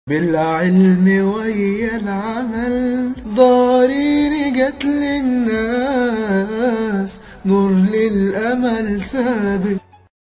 بالعلم ويا العمل ضارين جت للناس نور للأمل سابق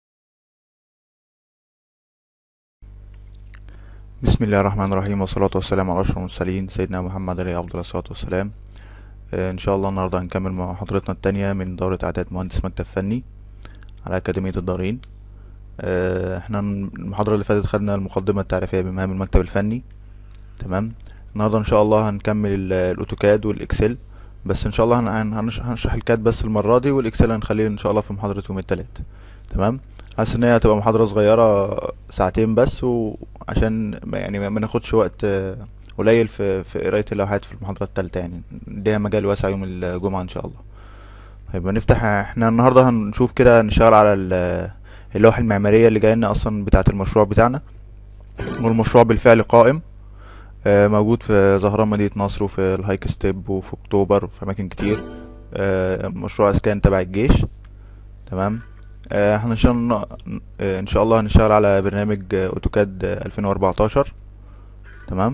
بسم الله الرحمن الرحيم والصلاة والسلام على أشرف المرسلين سيدنا محمد عليه أفضل الصلاة والسلام آه، إن شاء الله النهاردة هنكمل محاضرتنا التانية من دورة إعداد مهندس مكتب فني على أكاديمية الدارين آه، احنا المحاضرة اللي فاتت خدنا المقدمة التعريفية بمهام المكتب الفني تمام النهاردة إن شاء الله هنكمل ال- الأوتوكاد والإكسل بس إن شاء الله هن- هن- هنش- هنشرح الكاد بس المرة دي والإكسل هنخليه إن شاء الله في محاضرة يوم التلات تمام حاسس ان هي هتبقى محاضرة صغيرة ساعتين بس وعشان ما- يعني ما ما ناخدش وقت آه، قليل في في قراية اللوحات في المحاضرة التالتة يعني نديها مجال واسع يوم الجمعة ان شاء الله طيب نفتح احنا النهاردة هنشوف كده نشتغل على ال- اللوحة المعمارية اللي جاية لنا اصلا بتاعة المشروع بتاعنا والمشروع بالفعل قائم آه، موجود في زهران مدينة نصر وفي الهايك ستيب وفي اكتوبر وفي اماكن كتير آه، مشروع اسكان تبع الجيش تمام آه، احنا ان شاء الله آه، ان شاء الله هنشتغل على برنامج آه، اوتوكاد آه، 2014 تمام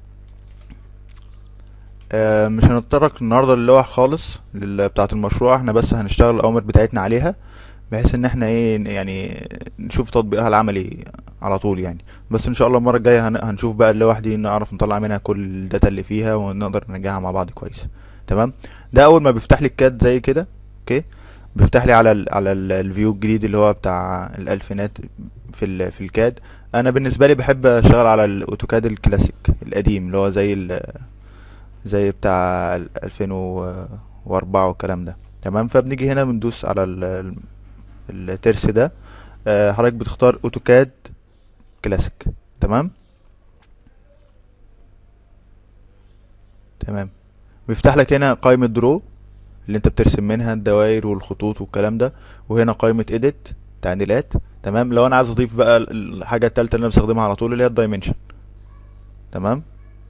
آه، مش هنتطرق النهارده للوح خالص لل- بتاعه المشروع احنا بس هنشتغل الاوامر بتاعتنا عليها بحيث ان احنا ايه يعني نشوف تطبيقها العملي على طول يعني بس ان شاء الله المره الجايه هن- هنشوف بقى اللوح دي نعرف نطلع منها كل الداتا اللي فيها ونقدر نرجعها مع بعض كويس تمام ده اول ما بيفتح لي الكاد زي كده اوكي بيفتح لي على ال على ال- الفيو الجديد اللي هو بتاع الالفينات في ال في الكاد انا بالنسبه لي بحب اشتغل على الاوتوكاد الكلاسيك القديم اللي هو زي ال زي بتاع ال 2004 والكلام ده تمام فبنيجي هنا بندوس على ال- ال- الترس ده آه، حضرتك بتختار اوتوكاد كلاسيك تمام تمام بيفتح لك هنا قائمة درو اللي انت بترسم منها الدوائر والخطوط والكلام ده وهنا قائمة edit تعديلات تمام لو انا عايز اضيف بقى ال- الحاجة التالتة اللي انا بستخدمها على طول اللي هي الدايمنشن تمام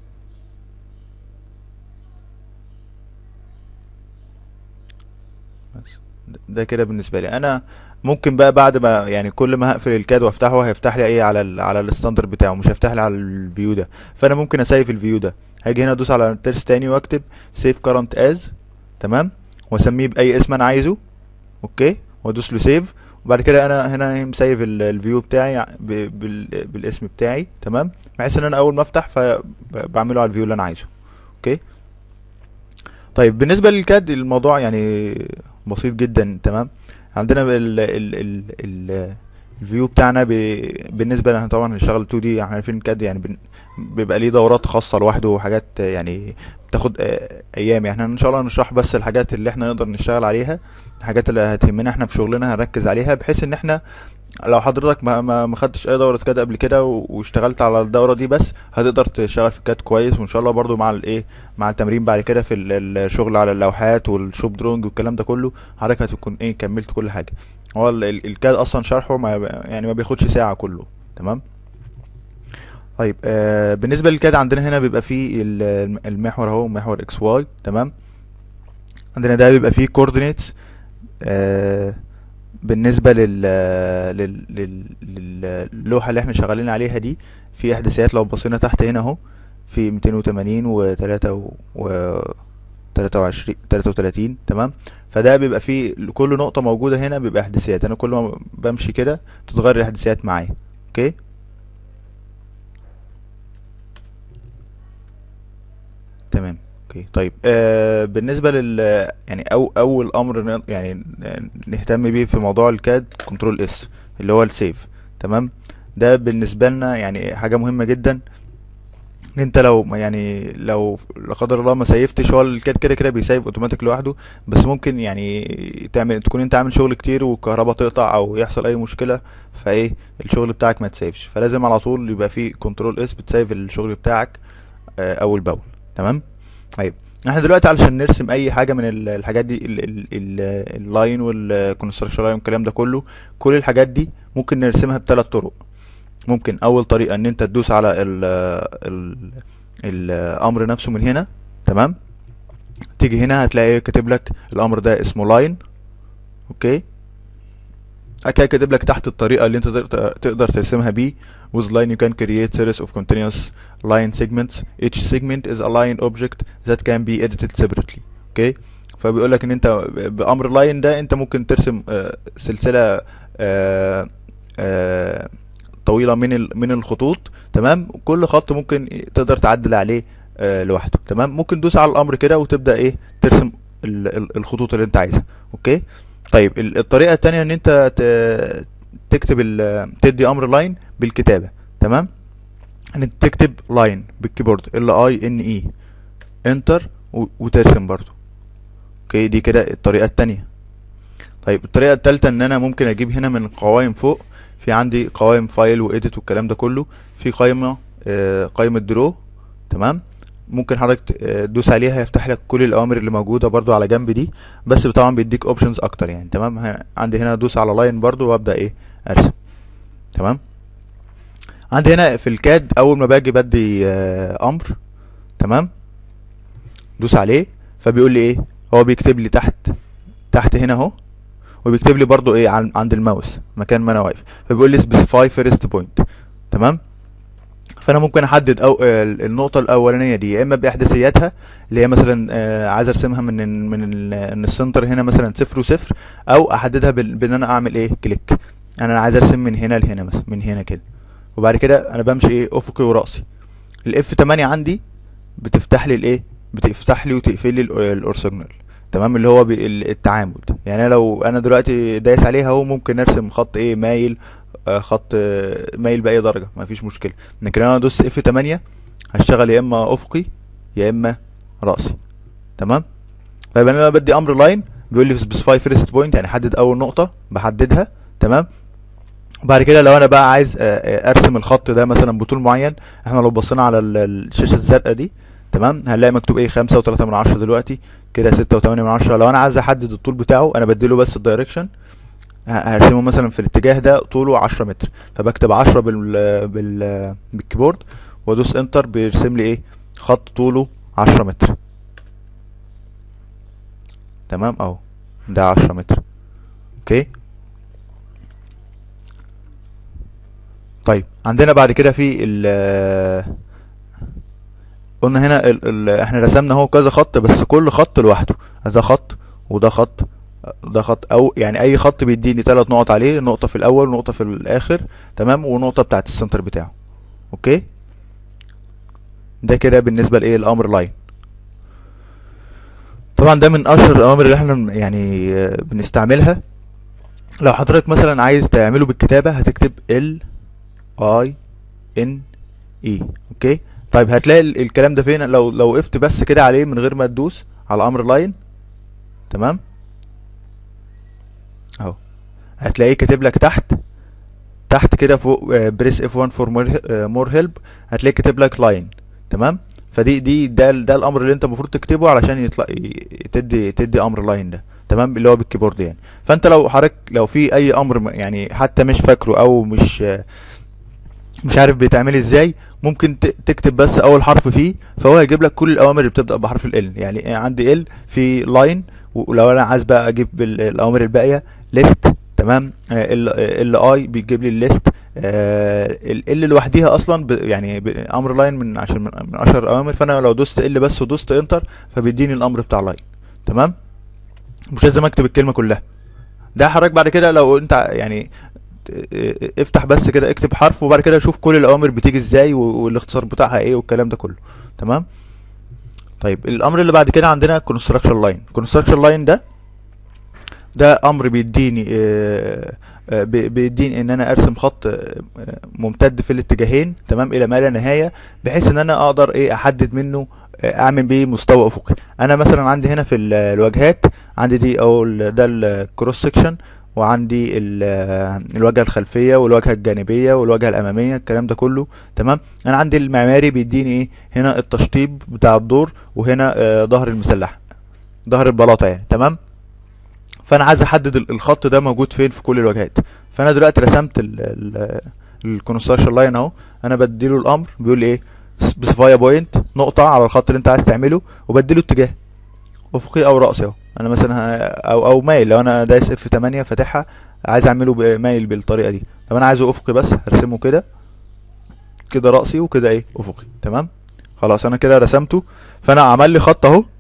بس ده ده كده بالنسبة لي انا ممكن بقى بعد ما يعني كل ما هقفل الكاد وافتحه هيفتح لي ايه على ال على الستاندر بتاعه مش هيفتح لي على الفيو ده فانا ممكن اسيف الفيو ده هاجي هنا ادوس على ترس تاني واكتب سيف كارنت از تمام واسميه باي اسم انا عايزه اوكي وادوس له سيف وبعد كده انا هنا مسيف ال- الفيو بتاعي ب- بال- بالاسم بتاعي تمام بحيث ان انا اول ما افتح فبعمله على الفيو اللي انا عايزه اوكي طيب بالنسبه للكاد الموضوع يعني بسيط جدا تمام عندنا ال ال ال ال الفيو بتاعنا ب- بالنسبه لنا طبعا هنشتغل 2 دي احنا عارفين الكاد يعني بن- بيبقى ليه دورات خاصه لوحده وحاجات يعني بتاخد آه، ايام يعني احنا ان شاء الله نشرح بس الحاجات اللي احنا نقدر نشتغل عليها الحاجات اللي هتهمنا احنا في شغلنا هنركز عليها بحيث ان احنا لو حضرتك ما ما ما خدتش اي دوره كاد قبل كده و- واشتغلت على الدوره دي بس هتقدر تشتغل في الكاد كويس وان شاء الله برضو مع الايه مع التمرين بعد كده في ال- الشغل على اللوحات والشوب درونج والكلام ده كله حضرتك هتكون ايه كملت كل حاجه هو ال- ال- الكاد اصلا شرحه ما يعني ما بياخدش ساعه كله تمام طيب آه بالنسبه للكاد عندنا هنا بيبقى فيه ال- الم- المحور اهو محور اكس واي تمام عندنا ده بيبقى فيه كوردينيتس آه بالنسبه لل لل لل- للوحه اللي احنا شغالين عليها دي في احداثيات لو بصينا تحت هنا اهو في 280 و 3 و 23 33 تمام فده بيبقى فيه كل نقطه موجوده هنا بيبقى احداثيات انا كل ما بمشي كده بتتغير الاحداثيات معايا اوكي تمام اوكي طيب آه بالنسبه لل يعني أو اول امر ن- يعني نهتم بيه في موضوع الكاد كنترول اس اللي هو السيف تمام ده بالنسبه لنا يعني حاجه مهمه جدا ان انت لو ما يعني لو لا قدر الله ما سيفتش هو الكاد كده كده بيسيف اوتوماتيك لوحده بس ممكن يعني تعمل تكون انت عامل شغل كتير والكهرباء تقطع او يحصل اي مشكله فايه الشغل بتاعك ما تسيفش فلازم على طول يبقى فيه كنترول اس بتسيف الشغل بتاعك آه، اول باول تمام طيب احنا دلوقتي علشان نرسم اي حاجه من ال- الحاجات دي ال- ال- ال- اللاين والكونستراكشن لاين والكلام ده كله كل الحاجات دي ممكن نرسمها بثلاث طرق ممكن اول طريقه ان انت تدوس على ال ال الامر نفسه من هنا تمام تيجي هنا هتلاقي كاتب لك الامر ده اسمه لاين اوكي كده كاتب لك تحت الطريقه اللي انت تقدر تقدر ترسمها بيه with line you can create series of continuous line segments each segment is a line object that can be edited separately اوكي فبيقول لك ان انت بامر لاين ده انت ممكن ترسم آه، سلسله آه، آه، طويله من ال- من الخطوط تمام كل خط ممكن تقدر تعدل عليه آه، لوحده تمام ممكن تدوس على الامر كده وتبدا ايه ترسم ال- ال- الخطوط اللي انت عايزها اوكي طيب ال- الطريقه التانية ان انت ت- تكتب ال- تدي امر لاين بالكتابه تمام ان انت تكتب لاين بالكيبورد ال اي ان اي انتر وترسم برضو اوكي دي كده الطريقه التانية طيب الطريقه التالتة ان انا ممكن اجيب هنا من القوائم فوق في عندي قوائم فايل واديت والكلام ده كله في قائمه آه، قائمه درو تمام ممكن حضرتك ت- آه، تدوس عليها يفتح لك كل الاوامر اللي موجوده برضو على جنب دي بس طبعا بيديك اوبشنز اكتر يعني تمام ه- عندي هنا ادوس على لاين برضو وابدا ايه ارسم تمام عندي هنا في الكاد اول ما باجي بدي آه، امر تمام دوس عليه فبيقول لي ايه هو بيكتب لي تحت تحت هنا اهو وبيكتب لي برضو ايه عن- عند الماوس مكان ما انا واقف فبيقول لي specify first point تمام فانا ممكن احدد أو آه، النقطه الاولانيه دي يا اما باحداثياتها اللي هي مثلا آه، عايز ارسمها من ال- من ال- من السنتر هنا مثلا صفر وصفر او احددها بال- بان انا اعمل ايه كليك انا عايز ارسم من هنا لهنا مثلا من هنا كده وبعد كده انا بمشي ايه افقي وراسي الاف 8 عندي بتفتح لي الايه بتفتح لي وتقفل لي ال- الاورثوجونال تمام اللي هو بي- ال- التعامد يعني انا لو انا دلوقتي دايس عليها اهو ممكن ارسم خط ايه مايل آه، خط آه، مايل باي درجه مفيش مشكله لكن انا دوست اف 8 هشتغل يا اما افقي يا اما راسي تمام طيب انا لما بدي امر لاين بيقول لي سبيسيفاي فيرست بوينت يعني حدد اول نقطه بحددها تمام وبعد كده لو انا بقى عايز آه، آه، ارسم الخط ده مثلا بطول معين احنا لو بصينا على ال- الشاشه الزرقاء دي تمام هنلاقي مكتوب ايه خمسة وتلاتة من عشرة دلوقتي كده ستة وتمانية من عشرة لو انا عايز احدد الطول بتاعه انا بديله بس الدايركشن هرسمه مثلا في الاتجاه ده طوله عشرة متر فبكتب عشرة بال بال بالكيبورد وادوس انتر بيرسم لي ايه خط طوله عشرة متر تمام اهو ده عشرة متر اوكي طيب عندنا بعد كده في ال قلنا هنا ال ال احنا رسمنا اهو كذا خط بس كل خط لوحده ده خط وده خط ده خط او يعني اي خط بيديني ثلاث نقط عليه نقطة في الاول ونقطة في الاخر تمام ونقطة بتاعت السنتر بتاعه اوكي ده كده بالنسبة لايه الامر لاين طبعا ده من اشهر الاوامر اللي احنا يعني آه، بنستعملها لو حضرتك مثلا عايز تعمله بالكتابة هتكتب ال اي ان اي اوكي طيب هتلاقي ال- الكلام ده فين لو لو وقفت بس كده عليه من غير ما تدوس على امر لاين تمام اهو هتلاقيه كاتب لك تحت تحت كده فوق بريس اف 1 فور مور هيلب هتلاقيه كاتب لك لاين تمام فدي دي ده ال- ده الامر اللي انت المفروض تكتبه علشان يطلع ي- تدي تدي امر لاين ده تمام اللي هو بالكيبورد يعني فانت لو حضرتك لو في اي امر م- يعني حتى مش فاكره او مش مش عارف بيتعمل ازاي ممكن ت- تكتب بس اول حرف فيه فهو هيجيب لك كل الاوامر اللي بتبدا بحرف ال يعني عندي ال في لاين ولو انا عايز بقى اجيب ال- الاوامر الباقيه ليست تمام ال ال اي بيجيب لي الليست ال ال لوحديها اصلا ب- يعني ب- امر لاين من عشان من من اشهر الاوامر فانا لو دوست ال بس ودوست انتر فبيديني الامر بتاع لاين تمام مش لازم اكتب الكلمه كلها ده حضرتك بعد كده لو انت يعني ت- افتح بس كده اكتب حرف وبعد كده شوف كل الاوامر بتيجي ازاي و- والاختصار بتاعها ايه والكلام ده كله تمام طيب الامر اللي بعد كده عندنا construction line construction line ده ده امر بيديني آه، آه، بي- بيديني ان انا ارسم خط آه، آه، ممتد في الاتجاهين تمام الى ما لا نهايه بحيث ان انا اقدر ايه احدد منه آه، اعمل بيه مستوى افقي انا مثلا عندي هنا في ال- الواجهات عندي دي او ال- ده الكروس سكشن وعندي ال- آه، الواجهه الخلفيه والواجهه الجانبيه والواجهه الاماميه الكلام ده كله تمام انا عندي المعماري بيديني ايه هنا التشطيب بتاع الدور وهنا آه، ظهر المسلح ظهر البلاطه يعني تمام فانا عايز احدد ال- الخط ده موجود فين في كل الواجهات فانا دلوقتي رسمت الكونستراكشن لاين اهو انا بديله الامر بيقول لي ايه سبيسيفاي بوينت نقطه على الخط اللي انت عايز تعمله وبديله اتجاه افقي او راسي اهو انا مثلا ه- او او مايل لو انا دايس اف 8 فاتحها عايز اعمله ب- مايل بالطريقه دي طب انا عايزه افقي بس هرسمه كده كده رأسي وكده ايه افقي تمام خلاص انا كده رسمته فانا عمل لي خط اهو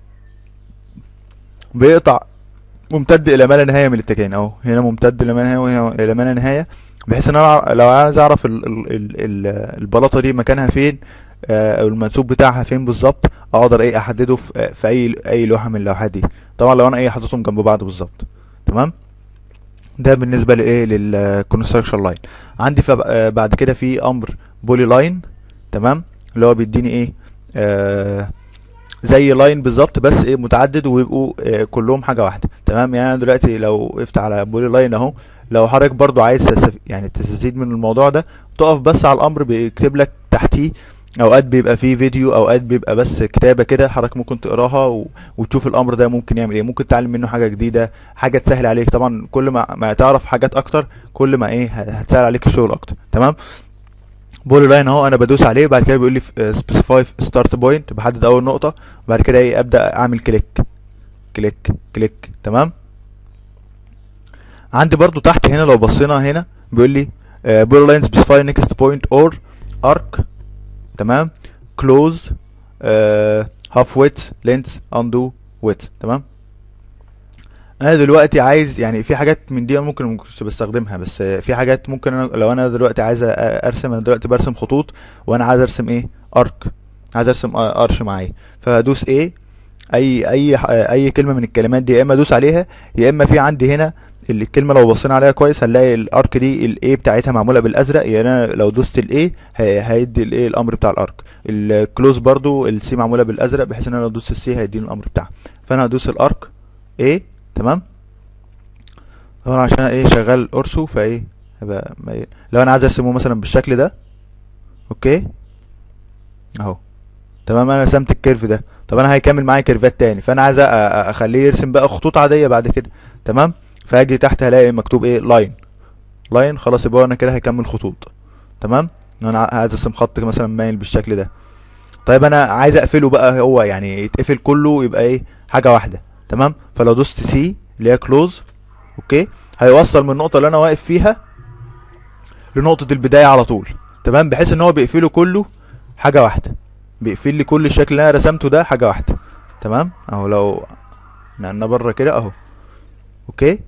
بيقطع ممتد الى ما لا نهايه من الاتجاهين اهو هنا ممتد الى ما لا نهايه وهنا الى ما لا نهايه بحيث ان انا أع- لو عايز اعرف ال ال ال ال البلاطه دي مكانها فين آه، او المنسوب بتاعها فين بالظبط اقدر ايه احدده في في اي اي لوحه من اللوحات دي طبعا لو انا ايه حاططهم جنب بعض بالظبط تمام ده بالنسبه لايه للكونستراكشن لاين عندي فب- آه، بعد كده في امر بولي لاين تمام اللي هو بيديني ايه آه زي لاين بالظبط بس ايه متعدد ويبقوا آه كلهم حاجه واحده تمام يعني انا دلوقتي لو وقفت على بولي لاين اهو لو حضرتك برضو عايز تستف... يعني تستفيد من الموضوع ده تقف بس على الامر بيكتب لك تحتيه اوقات بيبقى فيه فيديو اوقات بيبقى بس كتابه كده حضرتك ممكن تقراها و... وتشوف الامر ده ممكن يعمل ايه ممكن تتعلم منه حاجه جديده حاجه تسهل عليك طبعا كل ما ما تعرف حاجات اكتر كل ما ايه ه- هتسهل عليك الشغل اكتر تمام بولي لاين اهو انا بدوس عليه بعد كده بيقول لي سبيسيفاي ستارت بوينت بحدد اول نقطه وبعد كده ايه ابدا اعمل كليك كليك كليك تمام عندي برضو تحت هنا لو بصينا هنا بيقول لي بولي لاين سبيسيفاي نيكست بوينت اور ارك تمام كلوز هاف ويت لينث اندو ويت تمام انا دلوقتي عايز يعني في حاجات من دي أنا ممكن ما كنتش بستخدمها بس آه، في حاجات ممكن أنا لو انا دلوقتي عايز أ- ارسم انا دلوقتي برسم خطوط وانا عايز ارسم ايه ارك عايز ارسم آه، ارش معايا فهدوس ايه اي اي ح- اي كلمه من الكلمات دي يا اما ادوس عليها يا اما في عندي هنا ال- الكلمه لو بصينا عليها كويس هنلاقي الارك دي الاي بتاعتها معموله بالازرق يعني انا لو دوست الاي هيدي الايه الامر بتاع الارك الكلوز برضو السي معموله بالازرق بحيث ان انا لو دوست السي هيديني الامر بتاعها فانا هدوس الارك ايه تمام طبعا عشان ايه شغال اورسو فايه هيبقى مايل لو انا عايز ارسمه مثلا بالشكل ده اوكي اهو تمام انا رسمت الكيرف ده طب انا هيكمل معايا كيرفات تاني فانا عايز أ- أ- اخليه يرسم بقى خطوط عاديه بعد كده تمام فاجي تحت هلاقي مكتوب ايه لاين لاين خلاص يبقى انا كده هيكمل خطوط تمام ان انا عايز ارسم خط مثلا مايل بالشكل ده طيب انا عايز اقفله بقى هو يعني يتقفل كله يبقى ايه حاجه واحده تمام فلو دوست سي اللي هي كلوز اوكي هيوصل من النقطه اللي انا واقف فيها لنقطه البدايه على طول تمام بحيث ان هو بيقفله كله حاجه واحده بيقفل لي كل الشكل اللي انا رسمته ده حاجه واحده تمام اهو لو نقلنا بره كده اهو اوكي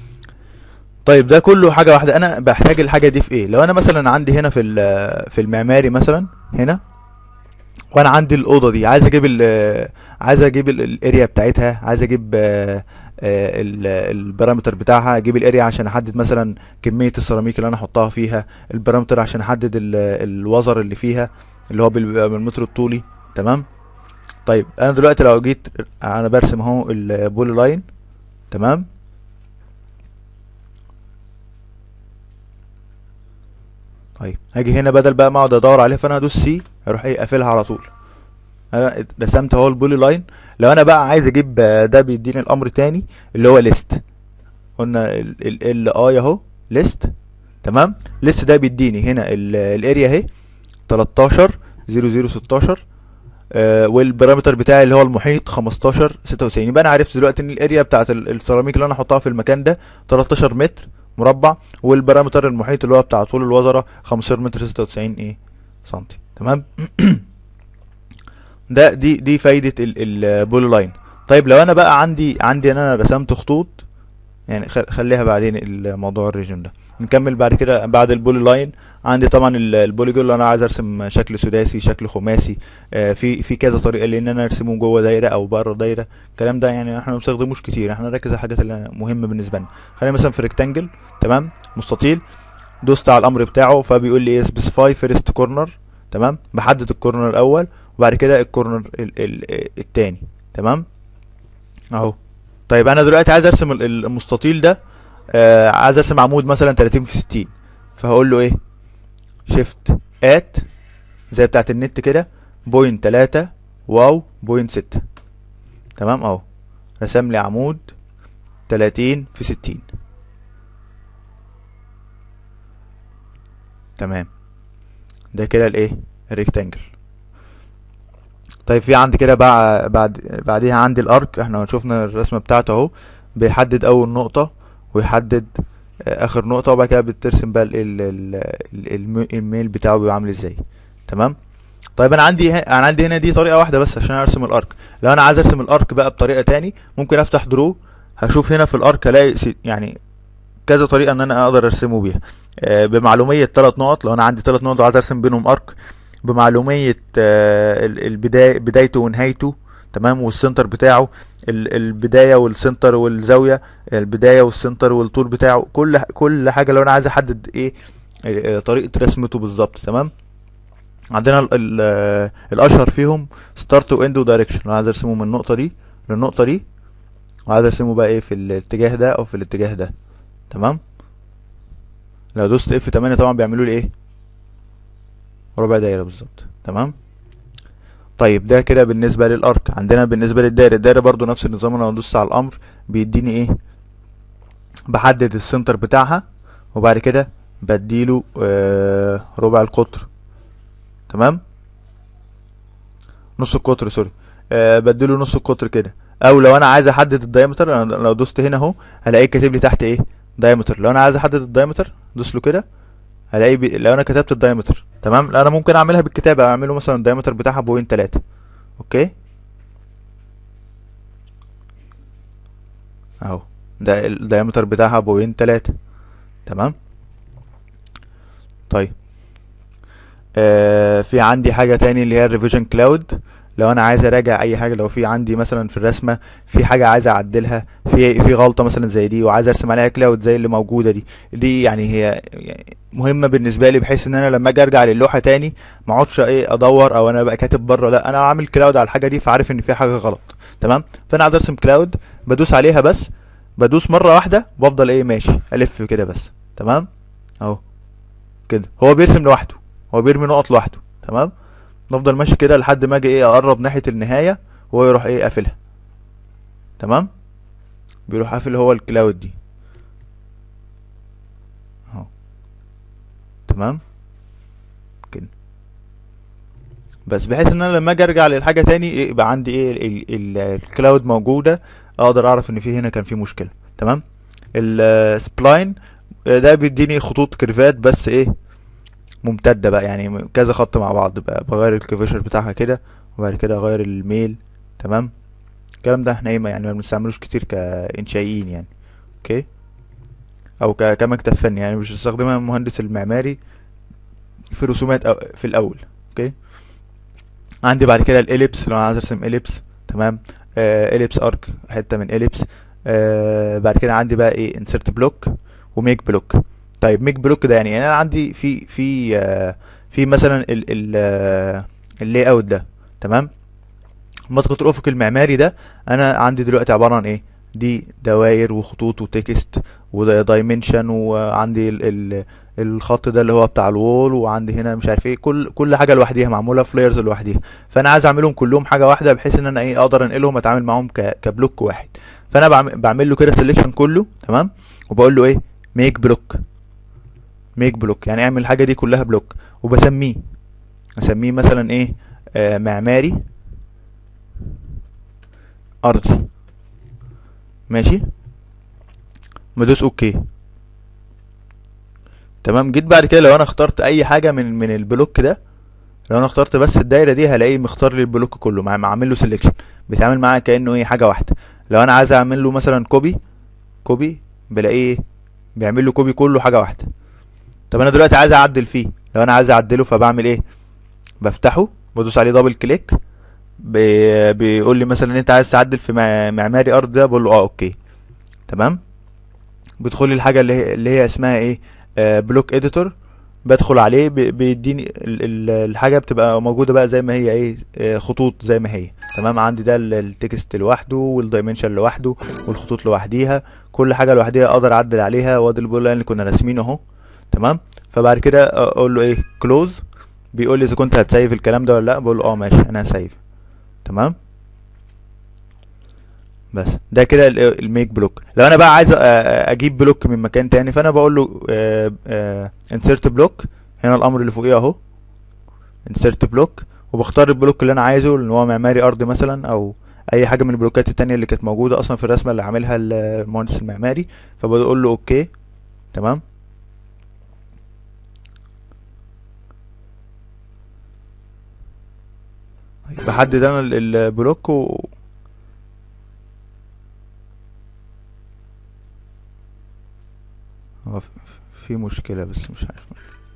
طيب ده كله حاجه واحده انا بحتاج الحاجه دي في ايه لو انا مثلا عندي هنا في ال- في المعماري مثلا هنا وانا عندي الاوضه دي عايز اجيب ال عايز اجيب ال- الاريا بتاعتها عايز اجيب آه، آه، ال- البارامتر بتاعها اجيب الاريا عشان احدد مثلا كميه السيراميك اللي انا احطها فيها البارامتر عشان احدد ال- الوزر اللي فيها اللي هو بال- بالمتر الطولي تمام طيب انا دلوقتي لو جيت انا برسم اهو البولي لاين تمام طيب هاجي هنا بدل بقى ما اقعد ادور عليها فانا هدوس سي هروح ايه قافلها على طول انا رسمت اهو البولي لاين لو انا بقى عايز اجيب آه، ده بيديني الامر تاني اللي هو ليست قلنا ال ال اي اهو ليست تمام ليست ده بيديني هنا ال- الاريا اهي 13 0016 آه والبارامتر بتاعي اللي هو المحيط 15 96 يبقى انا عرفت دلوقتي ان الاريا بتاعت ال- السيراميك اللي انا احطها في المكان ده 13 متر مربع والبارامتر المحيط اللي هو بتاع طول الوزره 15 متر 96 ايه سنتي تمام ده دي دي فايده البول لاين طيب لو انا بقى عندي عندي ان انا رسمت خطوط يعني خ- خليها بعدين الموضوع الريجن ده نكمل بعد كده بعد البولي لاين عندي طبعا ال- البوليجون اللي انا عايز ارسم شكل سداسي شكل خماسي آه، في في كذا طريقه لان انا ارسمه جوه دايره او بره دايره الكلام ده يعني احنا ما بنستخدموش كتير احنا نركز على الحاجات اللي مهمه بالنسبه لنا خلينا مثلا في ريكتانجل تمام مستطيل دوست على الامر بتاعه فبيقول لي ايه سبيسيفاي فيرست كورنر تمام بحدد الكورنر الاول وبعد كده الكورنر ال- ال- التاني تمام اهو طيب انا دلوقتي عايز ارسم ال- ال- المستطيل ده آه عايز ارسم عمود مثلا 30 في 60 فهقول له ايه شيفت ات زي بتاعت النت كده بوينت 3 واو بوينت 6 تمام اهو رسم لي عمود 30 في 60 تمام ده كده الايه الريكتانجل طيب في عندي كده بقى بعد بعديها عندي الارك احنا شفنا الرسمه بتاعته اهو بيحدد اول نقطه ويحدد آه، اخر نقطة وبعد كده بترسم بقى ال ال ال ال الم- الميل بتاعه بيبقى عامل ازاي تمام طيب انا عندي ه- انا عندي هنا دي طريقة واحدة بس عشان ارسم الارك لو انا عايز ارسم الارك بقى بطريقة تاني ممكن افتح درو هشوف هنا في الارك الاقي س- يعني كذا طريقة ان انا اقدر ارسمه بيها آه، بمعلومية ثلاث نقط لو انا عندي ثلاث نقط وعايز ارسم بينهم ارك بمعلومية آه، ال- البداية بدايته ونهايته تمام والسنتر بتاعه ال- البداية والسنتر والزاوية البداية والسنتر والطول بتاعه كل كل حاجة لو انا عايز احدد ايه آه، طريقة رسمته بالظبط تمام عندنا ال ال آه، الاشهر فيهم ستارت واند ودايركشن لو عايز ارسمه من النقطة دي للنقطة دي وعايز ارسمه بقى ايه في الاتجاه ده او في الاتجاه ده تمام لو دوست اف 8 طبعا بيعملوا لي ايه ربع دايره بالظبط تمام طيب ده كده بالنسبه للارك عندنا بالنسبه للدايره الدايره برضو نفس النظام انا لو دوست على الامر بيديني ايه بحدد السنتر بتاعها وبعد كده بديله آه ربع القطر تمام نص القطر سوري آه بديله نص القطر كده او لو انا عايز احدد الدايمتر أنا لو دوست هنا اهو هلاقيه كاتب لي تحت ايه دايمتر لو انا عايز احدد الدايمتر دوس له كده هلاقي بي... لو انا كتبت الدايمتر تمام لا انا ممكن اعملها بالكتابه اعمله مثلا الدايمتر بتاعها بوينت 3 اوكي اهو ده الدايمتر بتاعها بوينت 3 تمام طيب آه في عندي حاجة تاني اللي هي الريفيجن كلاود لو انا عايز اراجع اي حاجة لو في عندي مثلا في الرسمة في حاجة عايز اعدلها في في غلطة مثلا زي دي وعايز ارسم عليها كلاود زي اللي موجودة دي دي يعني هي يعني مهمة بالنسبة لي بحيث ان انا لما اجي ارجع للوحة تاني ما اقعدش ايه ادور او انا بقى كاتب بره لا انا عامل كلاود على الحاجة دي فعارف ان في حاجة غلط تمام فانا عايز ارسم كلاود بدوس عليها بس بدوس مرة واحدة بفضل ايه ماشي الف كده بس تمام اهو كده هو بيرسم لوحده هو بيرمي نقط لوحده تمام نفضل ماشي كده لحد ما اجي ايه اقرب ناحية النهاية وهو يروح ايه قافلها تمام بيروح قافل هو الكلاود دي اهو تمام كده بس بحيث ان انا لما اجي ارجع للحاجة تاني إيه، يبقى عندي ايه ال- ال- الكلاود موجودة اقدر اعرف ان في هنا كان في مشكلة تمام السبلاين ده بيديني خطوط كيرفات بس ايه ممتدة بقى يعني كذا خط مع بعض بقى بغير الكيفيشر بتاعها كده وبعد كده اغير الميل تمام الكلام ده احنا ايه ما- يعني ما بنستعملوش كتير كإنشائيين يعني اوكي او ك- كمكتب فني يعني مش بستخدمها المهندس المعماري في رسومات أو في الاول اوكي عندي بعد كده الاليبس لو انا عايز ارسم اليبس تمام آه اليبس ارك حته من اليبس آه بعد كده عندي بقى ايه انسرت بلوك وميك بلوك طيب ميك بلوك ده يعني, يعني انا عندي في في آه في مثلا ال ال آه اللاي اوت ده تمام مسقط الافق المعماري ده انا عندي دلوقتي عباره عن ايه دي دواير وخطوط وتكست ودايمنشن وعندي ال ال الخط ده اللي هو بتاع الوول وعندي هنا مش عارف ايه كل كل حاجه لوحديها معموله في لايرز لوحديها فانا عايز اعملهم كلهم حاجه واحده بحيث ان انا ايه اقدر انقلهم اتعامل معاهم ك كبلوك واحد فانا بعمل, بعمل له كده سيلكشن كله تمام وبقول له ايه ميك بلوك ميك بلوك يعني اعمل الحاجه دي كلها بلوك وبسميه اسميه مثلا ايه آه معماري ارضي ماشي بدوس اوكي تمام جيت بعد كده لو انا اخترت اي حاجه من من البلوك ده لو انا اخترت بس الدايره دي هلاقيه مختار لي البلوك كله مع مع- عامل له سيلكشن بيتعامل معاه كانه ايه حاجه واحده لو انا عايز اعمل له مثلا كوبي كوبي بلاقيه بيعمل له كوبي كله حاجه واحده طب انا دلوقتي عايز اعدل فيه لو انا عايز اعدله فبعمل ايه بفتحه بدوس عليه دبل كليك بي- بيقول لي مثلا انت عايز تعدل في مع- معماري ارض ده بقول له اه اوكي تمام بيدخل لي الحاجه اللي هي اللي هي اسمها ايه آه بلوك اديتور بدخل عليه بي- بيديني ال- ال- الحاجه بتبقى موجوده بقى زي ما هي ايه آه، خطوط زي ما هي تمام عندي ده ال- التكست لوحده والدايمنشن لوحده والخطوط لوحديها كل حاجه لوحديها اقدر اعدل عليها وادي البول لاين اللي كنا راسمينه اهو تمام فبعد كده اقول له ايه كلوز بيقول لي اذا كنت هتسيف الكلام ده ولا لا بقول له اه ماشي انا هسيف تمام بس ده كده ال- الميك بلوك لو انا بقى عايز أ- أ- اجيب بلوك من مكان تاني فانا بقول له انسرت بلوك هنا الامر اللي فوقيه اهو انسرت بلوك وبختار البلوك اللي انا عايزه اللي هو معماري ارضي مثلا او اي حاجه من البلوكات التانية اللي كانت موجوده اصلا في الرسمه اللي عاملها المهندس المعماري فبقول له اوكي تمام طيب، بحدد انا ال- البلوك و هو في في مشكلة بس مش عارف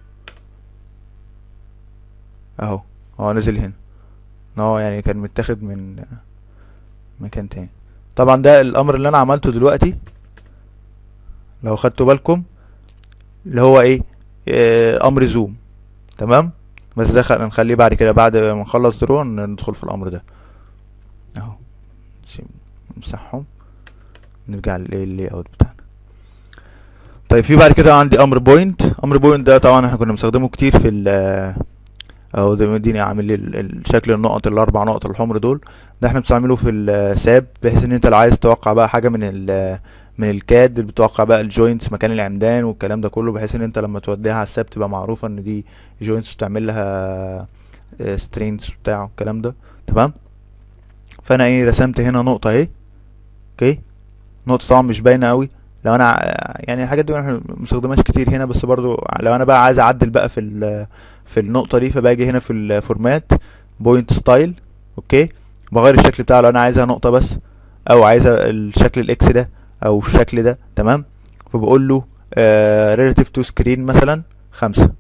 اهو هو نزل هنا ان هو يعني كان متاخد من مكان تاني طبعا ده الامر اللي انا عملته دلوقتي لو خدتوا بالكم اللي هو ايه آه، امر زوم تمام بس ده خل- نخليه بعد كده بعد ما نخلص درون ندخل في الامر ده اهو نسيب- نمسحهم نرجع للاي اوت بتاعنا طيب في بعد كده عندي امر بوينت امر بوينت ده طبعا احنا كنا بنستخدمه كتير في ال اهو ده مديني عامل لي ال- ال- شكل النقط الاربع نقط الحمر دول ده احنا بنستعمله في الساب بحيث ان انت لو عايز توقع بقى حاجه من ال من الكاد بتوقع بقى الجوينتس مكان العمدان والكلام ده كله بحيث ان انت لما توديها على الساب تبقى معروفه ان دي جوينتس وتعمل لها سترينز بتاع الكلام ده تمام فانا ايه رسمت هنا نقطه اهي اوكي نقطه طبعا مش باينه قوي لو انا ع- يعني الحاجات دي احنا مستخدمهاش كتير هنا بس برضو لو انا بقى عايز اعدل بقى في ال في النقطه دي فباجي هنا في الفورمات بوينت ستايل اوكي بغير الشكل بتاعه لو انا عايزها نقطه بس او عايزها الشكل الاكس ده او الشكل ده تمام فبقول له آه relative to screen مثلا خمسة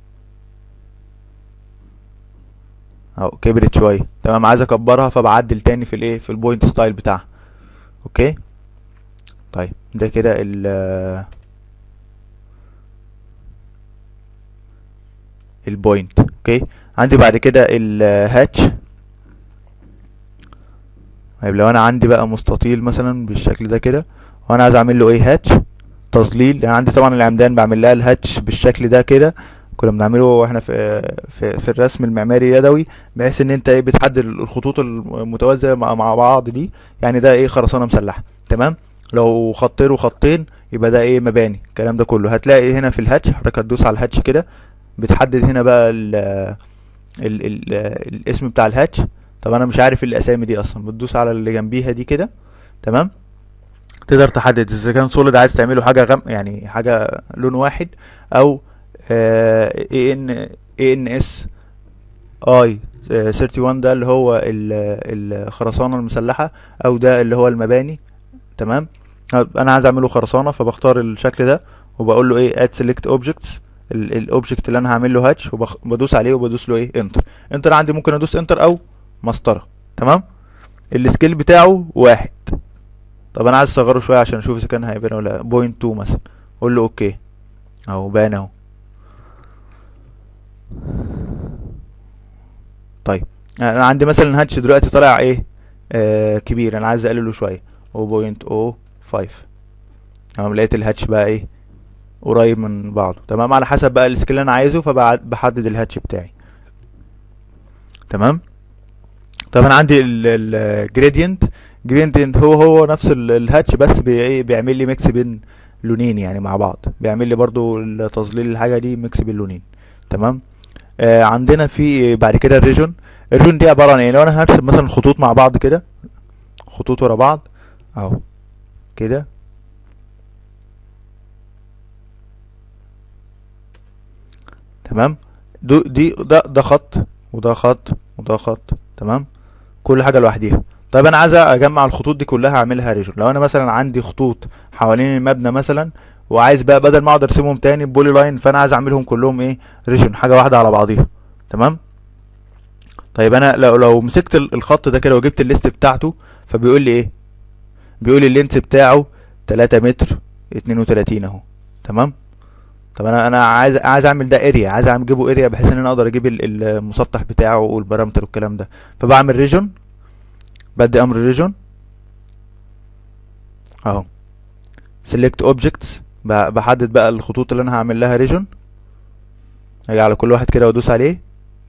اهو كبرت شويه تمام عايز اكبرها فبعدل تاني في الايه في البوينت ستايل بتاعها اوكي طيب ده كده ال البوينت اوكي عندي بعد كده الهاتش طيب لو انا عندي بقى مستطيل مثلا بالشكل ده كده وانا عايز اعمل له ايه هاتش تظليل يعني عندي طبعا العمدان بعمل لها الهاتش بالشكل ده كده كنا بنعمله واحنا في في في الرسم المعماري يدوي بحيث ان انت ايه بتحدد الخطوط المتوازيه مع, مع بعض دي يعني ده ايه خرسانه مسلحه تمام لو خطين وخطين يبقى ده ايه مباني الكلام ده كله هتلاقي هنا في الهاتش حضرتك هتدوس على الهاتش كده بتحدد هنا بقى ال ال ال الاسم بتاع الهاتش طب انا مش عارف الاسامي دي اصلا بتدوس على اللي جنبيها دي كده تمام تقدر تحدد اذا كان سوليد عايز تعمله حاجه غم يعني حاجه لون واحد او اي ان اي ان اس اي 31 ده اللي هو ال- الخرسانه المسلحه او ده اللي هو المباني تمام انا عايز اعمله خرسانه فبختار الشكل ده وبقول له ايه اد سيلكت اوبجكتس الاوبجكت اللي انا هعمل له هاتش وبدوس عليه وبدوس له ايه انتر انتر عندي ممكن ادوس انتر او مسطره تمام السكيل بتاعه واحد طب انا عايز اصغره شويه عشان اشوف اذا كان هيبان ولا بوينت 2 مثلا اقول له اوكي اهو بان اهو طيب انا عندي مثلا هاتش دلوقتي طالع ايه آه كبير انا عايز اقلله شويه هو بوينت او فايف تمام لقيت الهاتش بقى ايه قريب من بعضه تمام على حسب بقى السكيل اللي انا عايزه فبحدد الهاتش بتاعي تمام طب انا عندي الجريدينت جريدينت هو هو نفس ال- الهاتش بس بي ايه بيعمل لي ميكس بين لونين يعني مع بعض بيعمل لي برضو تظليل الحاجه دي ميكس بين لونين تمام آه عندنا في بعد كده الريجون الريجون دي عباره عن ايه لو انا هرسم مثلا خطوط مع بعض كده خطوط ورا بعض اهو كده تمام دو دي ده ده خط وده خط وده خط تمام كل حاجه لوحديها طيب انا عايز اجمع الخطوط دي كلها اعملها ريجون لو انا مثلا عندي خطوط حوالين المبنى مثلا وعايز بقى بدل ما اقعد ارسمهم تاني بولي لاين فانا عايز اعملهم كلهم ايه ريجون حاجه واحده على بعضيها تمام طيب انا لو لو مسكت ال- الخط ده كده وجبت الليست بتاعته فبيقول لي ايه بيقول لي اللينس بتاعه 3 متر 32 اهو تمام طب انا انا عايز عايز اعمل ده اريا عايز اعمل اجيبه اريا بحيث ان انا اقدر اجيب ال- المسطح بتاعه والبارامتر والكلام ده فبعمل ريجون بدي امر ريجون اهو select objects ب- بحدد بقى الخطوط اللي انا هعمل لها ريجون اجي على كل واحد كده وادوس عليه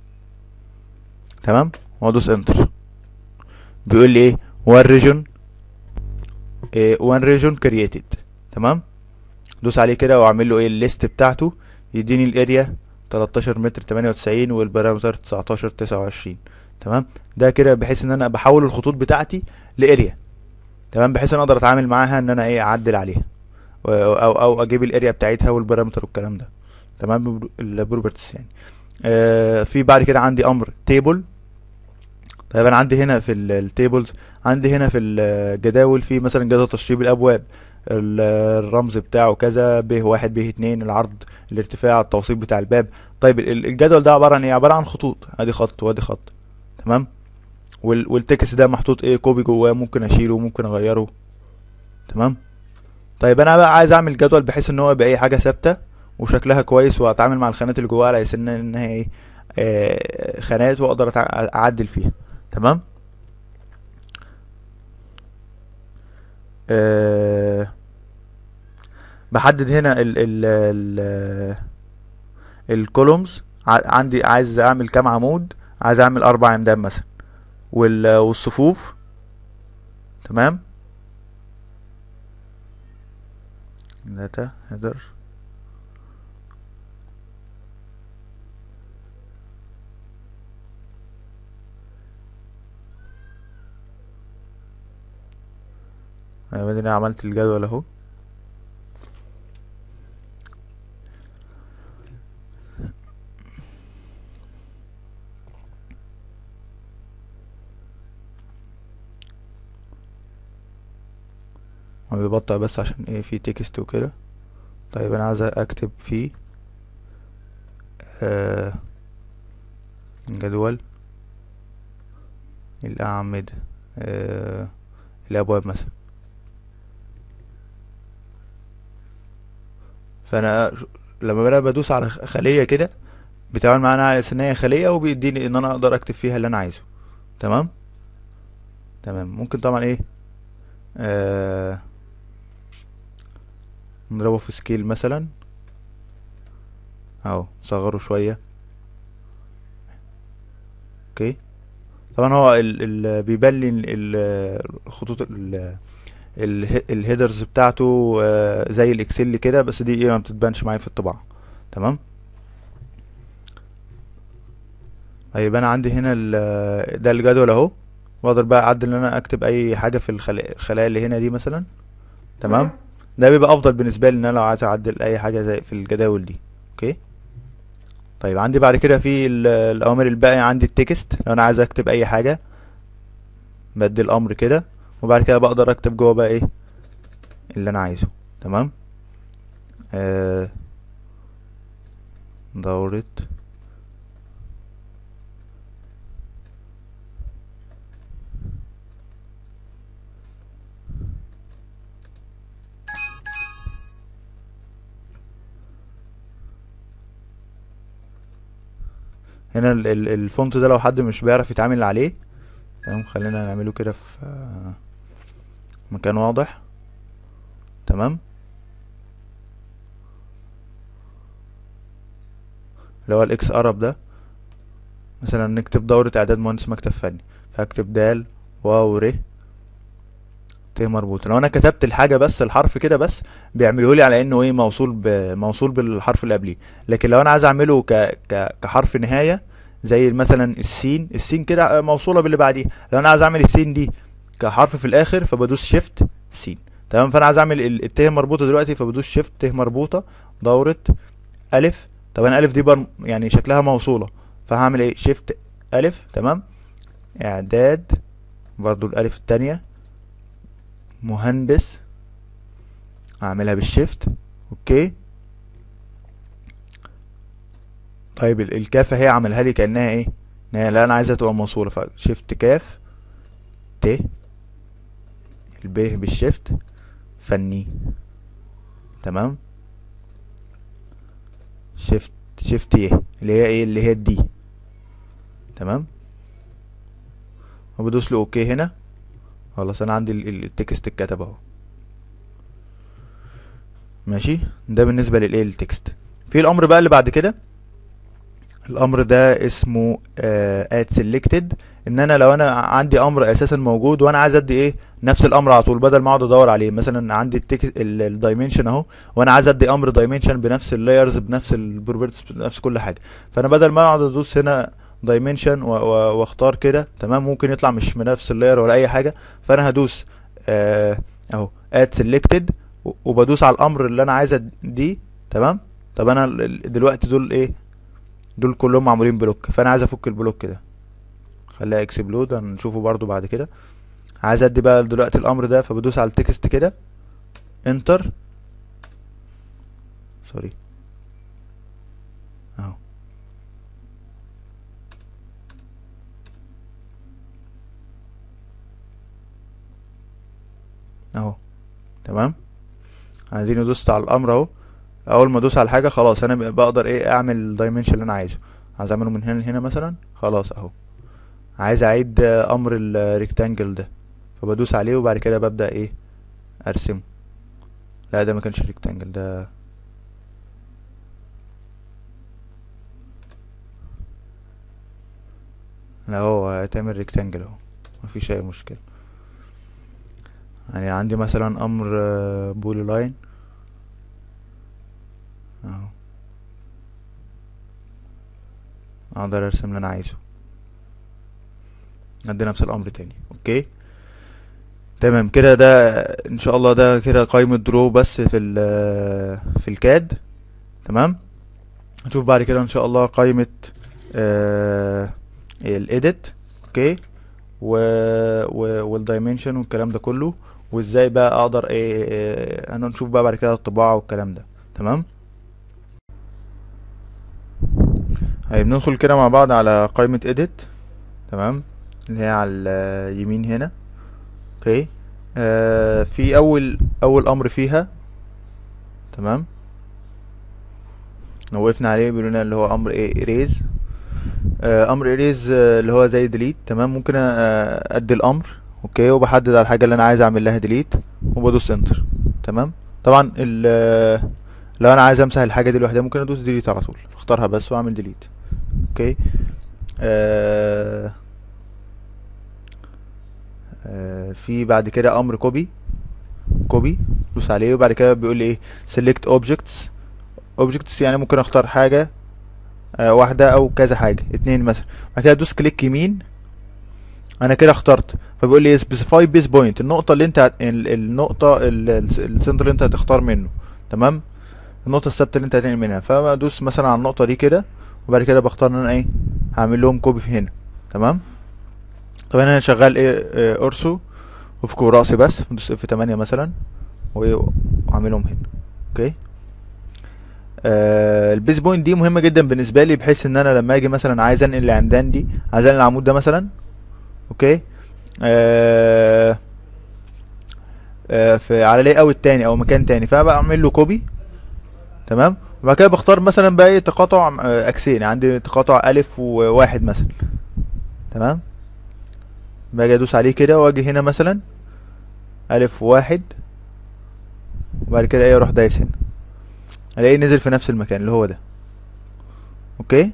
تمام وادوس انتر بيقول لي ايه one region إيه one region created تمام دوس عليه كده واعمل له ايه الليست بتاعته يديني الاريا 13 متر 98 والبارامتر 19 29 تمام ده كده بحيث ان انا بحول الخطوط بتاعتي لاريا تمام بحيث ان انا اقدر اتعامل معاها ان انا ايه اعدل عليها و- او او اجيب الاريا بتاعتها والبارامتر والكلام ده تمام البروبرتيز يعني آه في بعد كده عندي امر تيبل طيب انا عندي هنا في التيبلز عندي هنا في الجداول في مثلا جدول تشطيب الابواب ال- الرمز بتاعه كذا ب واحد ب اتنين العرض الارتفاع التوصيف بتاع الباب طيب ال- الجدول ده عبارة عن ايه عبارة عن خطوط ادي خط وادي خط تمام وال والتكست ده محطوط ايه كوبي جواه ممكن اشيله ممكن اغيره تمام طيب انا بقى عايز اعمل جدول بحيث ان هو يبقى ايه حاجه ثابته وشكلها كويس واتعامل مع الخانات اللي جواها على اساس ان إن هي ايه آه، خانات واقدر أتع- اعدل فيها تمام أه بحدد هنا ال ال ال الكولومز عندي عايز اعمل كام عمود عايز اعمل اربع عمدان مثلا وال والصفوف تمام داتا هيدر بعدين أنا عملت الجدول اهو هو بيبطأ بس عشان ايه في تكست وكده طيب انا عايز اكتب فيه آه جدول الأعمدة آه الأبواب مثلا فأنا ش- لما انا بدوس على خ- خلية كده بيتعامل معانا على أساس إن هي خلية وبيديني إن أنا أقدر أكتب فيها اللي أنا عايزه تمام تمام ممكن طبعا ايه آه نضربه في سكيل مثلا اهو صغره شوية اوكي طبعا هو ال ال بيبان لي ال- ال- الخطوط ال ال الهيدرز بتاعته آه، زي الاكسل كده بس دي ايه ما بتتبانش معايا في الطباعة تمام طيب انا عندي هنا ال- ده الجدول اهو واقدر بقى اعدل ان انا اكتب اي حاجة في الخلا- الخلايا اللي هنا دي مثلا تمام ده بيبقى افضل بالنسبة لي ان انا لو عايز اعدل اي حاجة زي في الجداول دي اوكي طيب عندي بعد كده في ال- الاوامر الباقية عندي التكست لو انا عايز اكتب اي حاجة بدي الامر كده وبعد كده بقدر اكتب جوه بقى ايه اللي انا عايزه تمام آه دورة هنا ال- ال- الفونت ده لو حد مش بيعرف يتعامل عليه تمام خلينا نعمله كده في آه، مكان واضح تمام اللي هو الاكس ارب ده مثلا نكتب دورة اعداد مهندس مكتب فني فاكتب دال واو ر ت مربوط لو انا كتبت الحاجة بس الحرف كده بس بيعمله لي على انه ايه موصول ب... موصول بالحرف اللي قبليه لكن لو انا عايز اعمله ك... ك... كحرف نهاية زي مثلا السين السين كده موصولة باللي بعديها لو انا عايز اعمل السين دي كحرف في الاخر فبدوس شيفت سين تمام فانا عايز اعمل ال- الت مربوطة دلوقتي فبدوس شيفت ت مربوطة دورة الف طب انا الف دي بر... يعني شكلها موصولة فهعمل ايه شيفت الف تمام اعداد برضو الالف التانية مهندس اعملها بالشيفت اوكي طيب ال- الكاف اهي عملها لي كانها ايه إن هي- لا انا عايزها تبقى موصوله فشيفت كاف ت الب بالشيفت فني تمام شيفت شيفت ي اللي هي ايه اللي هي الدي تمام وبدوس له اوكي هنا خلاص انا عندي ال- ال- التكست اتكتب اهو ماشي ده بالنسبه للايه التكست في الامر بقى اللي بعد كده الامر ده اسمه اد سيلكتد ان انا لو انا عندي امر اساسا موجود وانا عايز ادي ايه نفس الامر على طول بدل ما اقعد ادور عليه مثلا عندي التك... الدايمنشن اهو وانا عايز ادي امر دايمنشن بنفس اللايرز بنفس البروبرتيز بنفس كل حاجه فانا بدل ما اقعد ادوس هنا دايمنشن واختار كده تمام ممكن يطلع مش بنفس اللاير ولا اي حاجه فانا هدوس آه، اهو اد سيلكتد و- وبدوس على الامر اللي انا عايزه دي تمام طب انا ال- ال- دلوقتي دول ايه دول كلهم معمولين بلوك فانا عايز افك البلوك ده خليها اكسبلود هنشوفه برضو بعد كده عايز ادي بقى دلوقتي الامر ده فبدوس على التكست كده انتر سوري اهو اهو تمام اديني دوست على الامر اهو اول ما ادوس على حاجه خلاص انا ب- بقدر ايه اعمل الدايمنشن اللي انا عايزه عايز اعمله من هنا لهنا مثلا خلاص اهو عايز اعيد آه، امر الريكتانجل ده فبدوس عليه وبعد كده ببدأ ايه ارسمه لا ده ما كانش ريكتانجل ده لا هو هيتعمل ريكتانجل اهو مفيش اي مشكلة يعني عندي مثلا امر بولي لاين اهو اقدر ارسم اللي انا عايزه عندي نفس الامر تاني اوكي تمام كده ده ان شاء الله ده كده قائمة درو بس في ال في الكاد تمام هنشوف بعد كده ان شاء الله قائمة آه الايديت اوكي و, و والدايمنشن والكلام ده كله وازاي بقى اقدر ايه إيه، هنشوف بقى بعد كده الطباعة والكلام ده تمام طيب ندخل كده مع بعض على قائمة edit تمام اللي هي على اليمين هنا اوكي آه في اول اول امر فيها تمام لو وقفنا عليه بيقول لنا اللي هو امر ايه erase آه امر erase آه اللي هو زي delete تمام ممكن آه ادي الامر اوكي وبحدد على الحاجه اللي انا عايز اعمل لها delete وبدوس enter تمام طبعا ال آه، لو انا عايز امسح الحاجه دي لوحدها ممكن ادوس delete على طول اختارها بس واعمل delete اوكي آه آه في بعد كده امر كوبي كوبي دوس عليه وبعد كده بيقول لي ايه select objects objects يعني ممكن اختار حاجه آه واحده او كذا حاجه اتنين مثلا بعد كده ادوس كليك يمين انا كده اخترت فبيقول لي specify base point النقطه اللي انت هت- ال- النقطه ال- ال- السنتر اللي انت هتختار منه تمام النقطه الثابته اللي انت هتنقل منها فادوس مثلا على النقطه دي كده وبعد كده بختار ان انا ايه هعمل لهم كوبي في هنا تمام طبعا انا شغال ايه آه، اورسو وفق راسي بس ادوس اف 8 مثلا وايه واعملهم هنا اوكي آه البيز بوينت دي مهمه جدا بالنسبه لي بحيث ان انا لما اجي مثلا عايز انقل العمدان دي عايز انقل العمود ده مثلا اوكي آه آه في على لاي اوت تاني او مكان تاني فبعمل له كوبي تمام وبعد كده بختار مثلا بقى ايه تقاطع آه، اكسين عندي تقاطع الف وواحد مثلا تمام باجي ادوس عليه كده واجي هنا مثلا الف واحد وبعد كده ايه اروح دايس هنا الاقيه نزل في نفس المكان اللي هو ده اوكي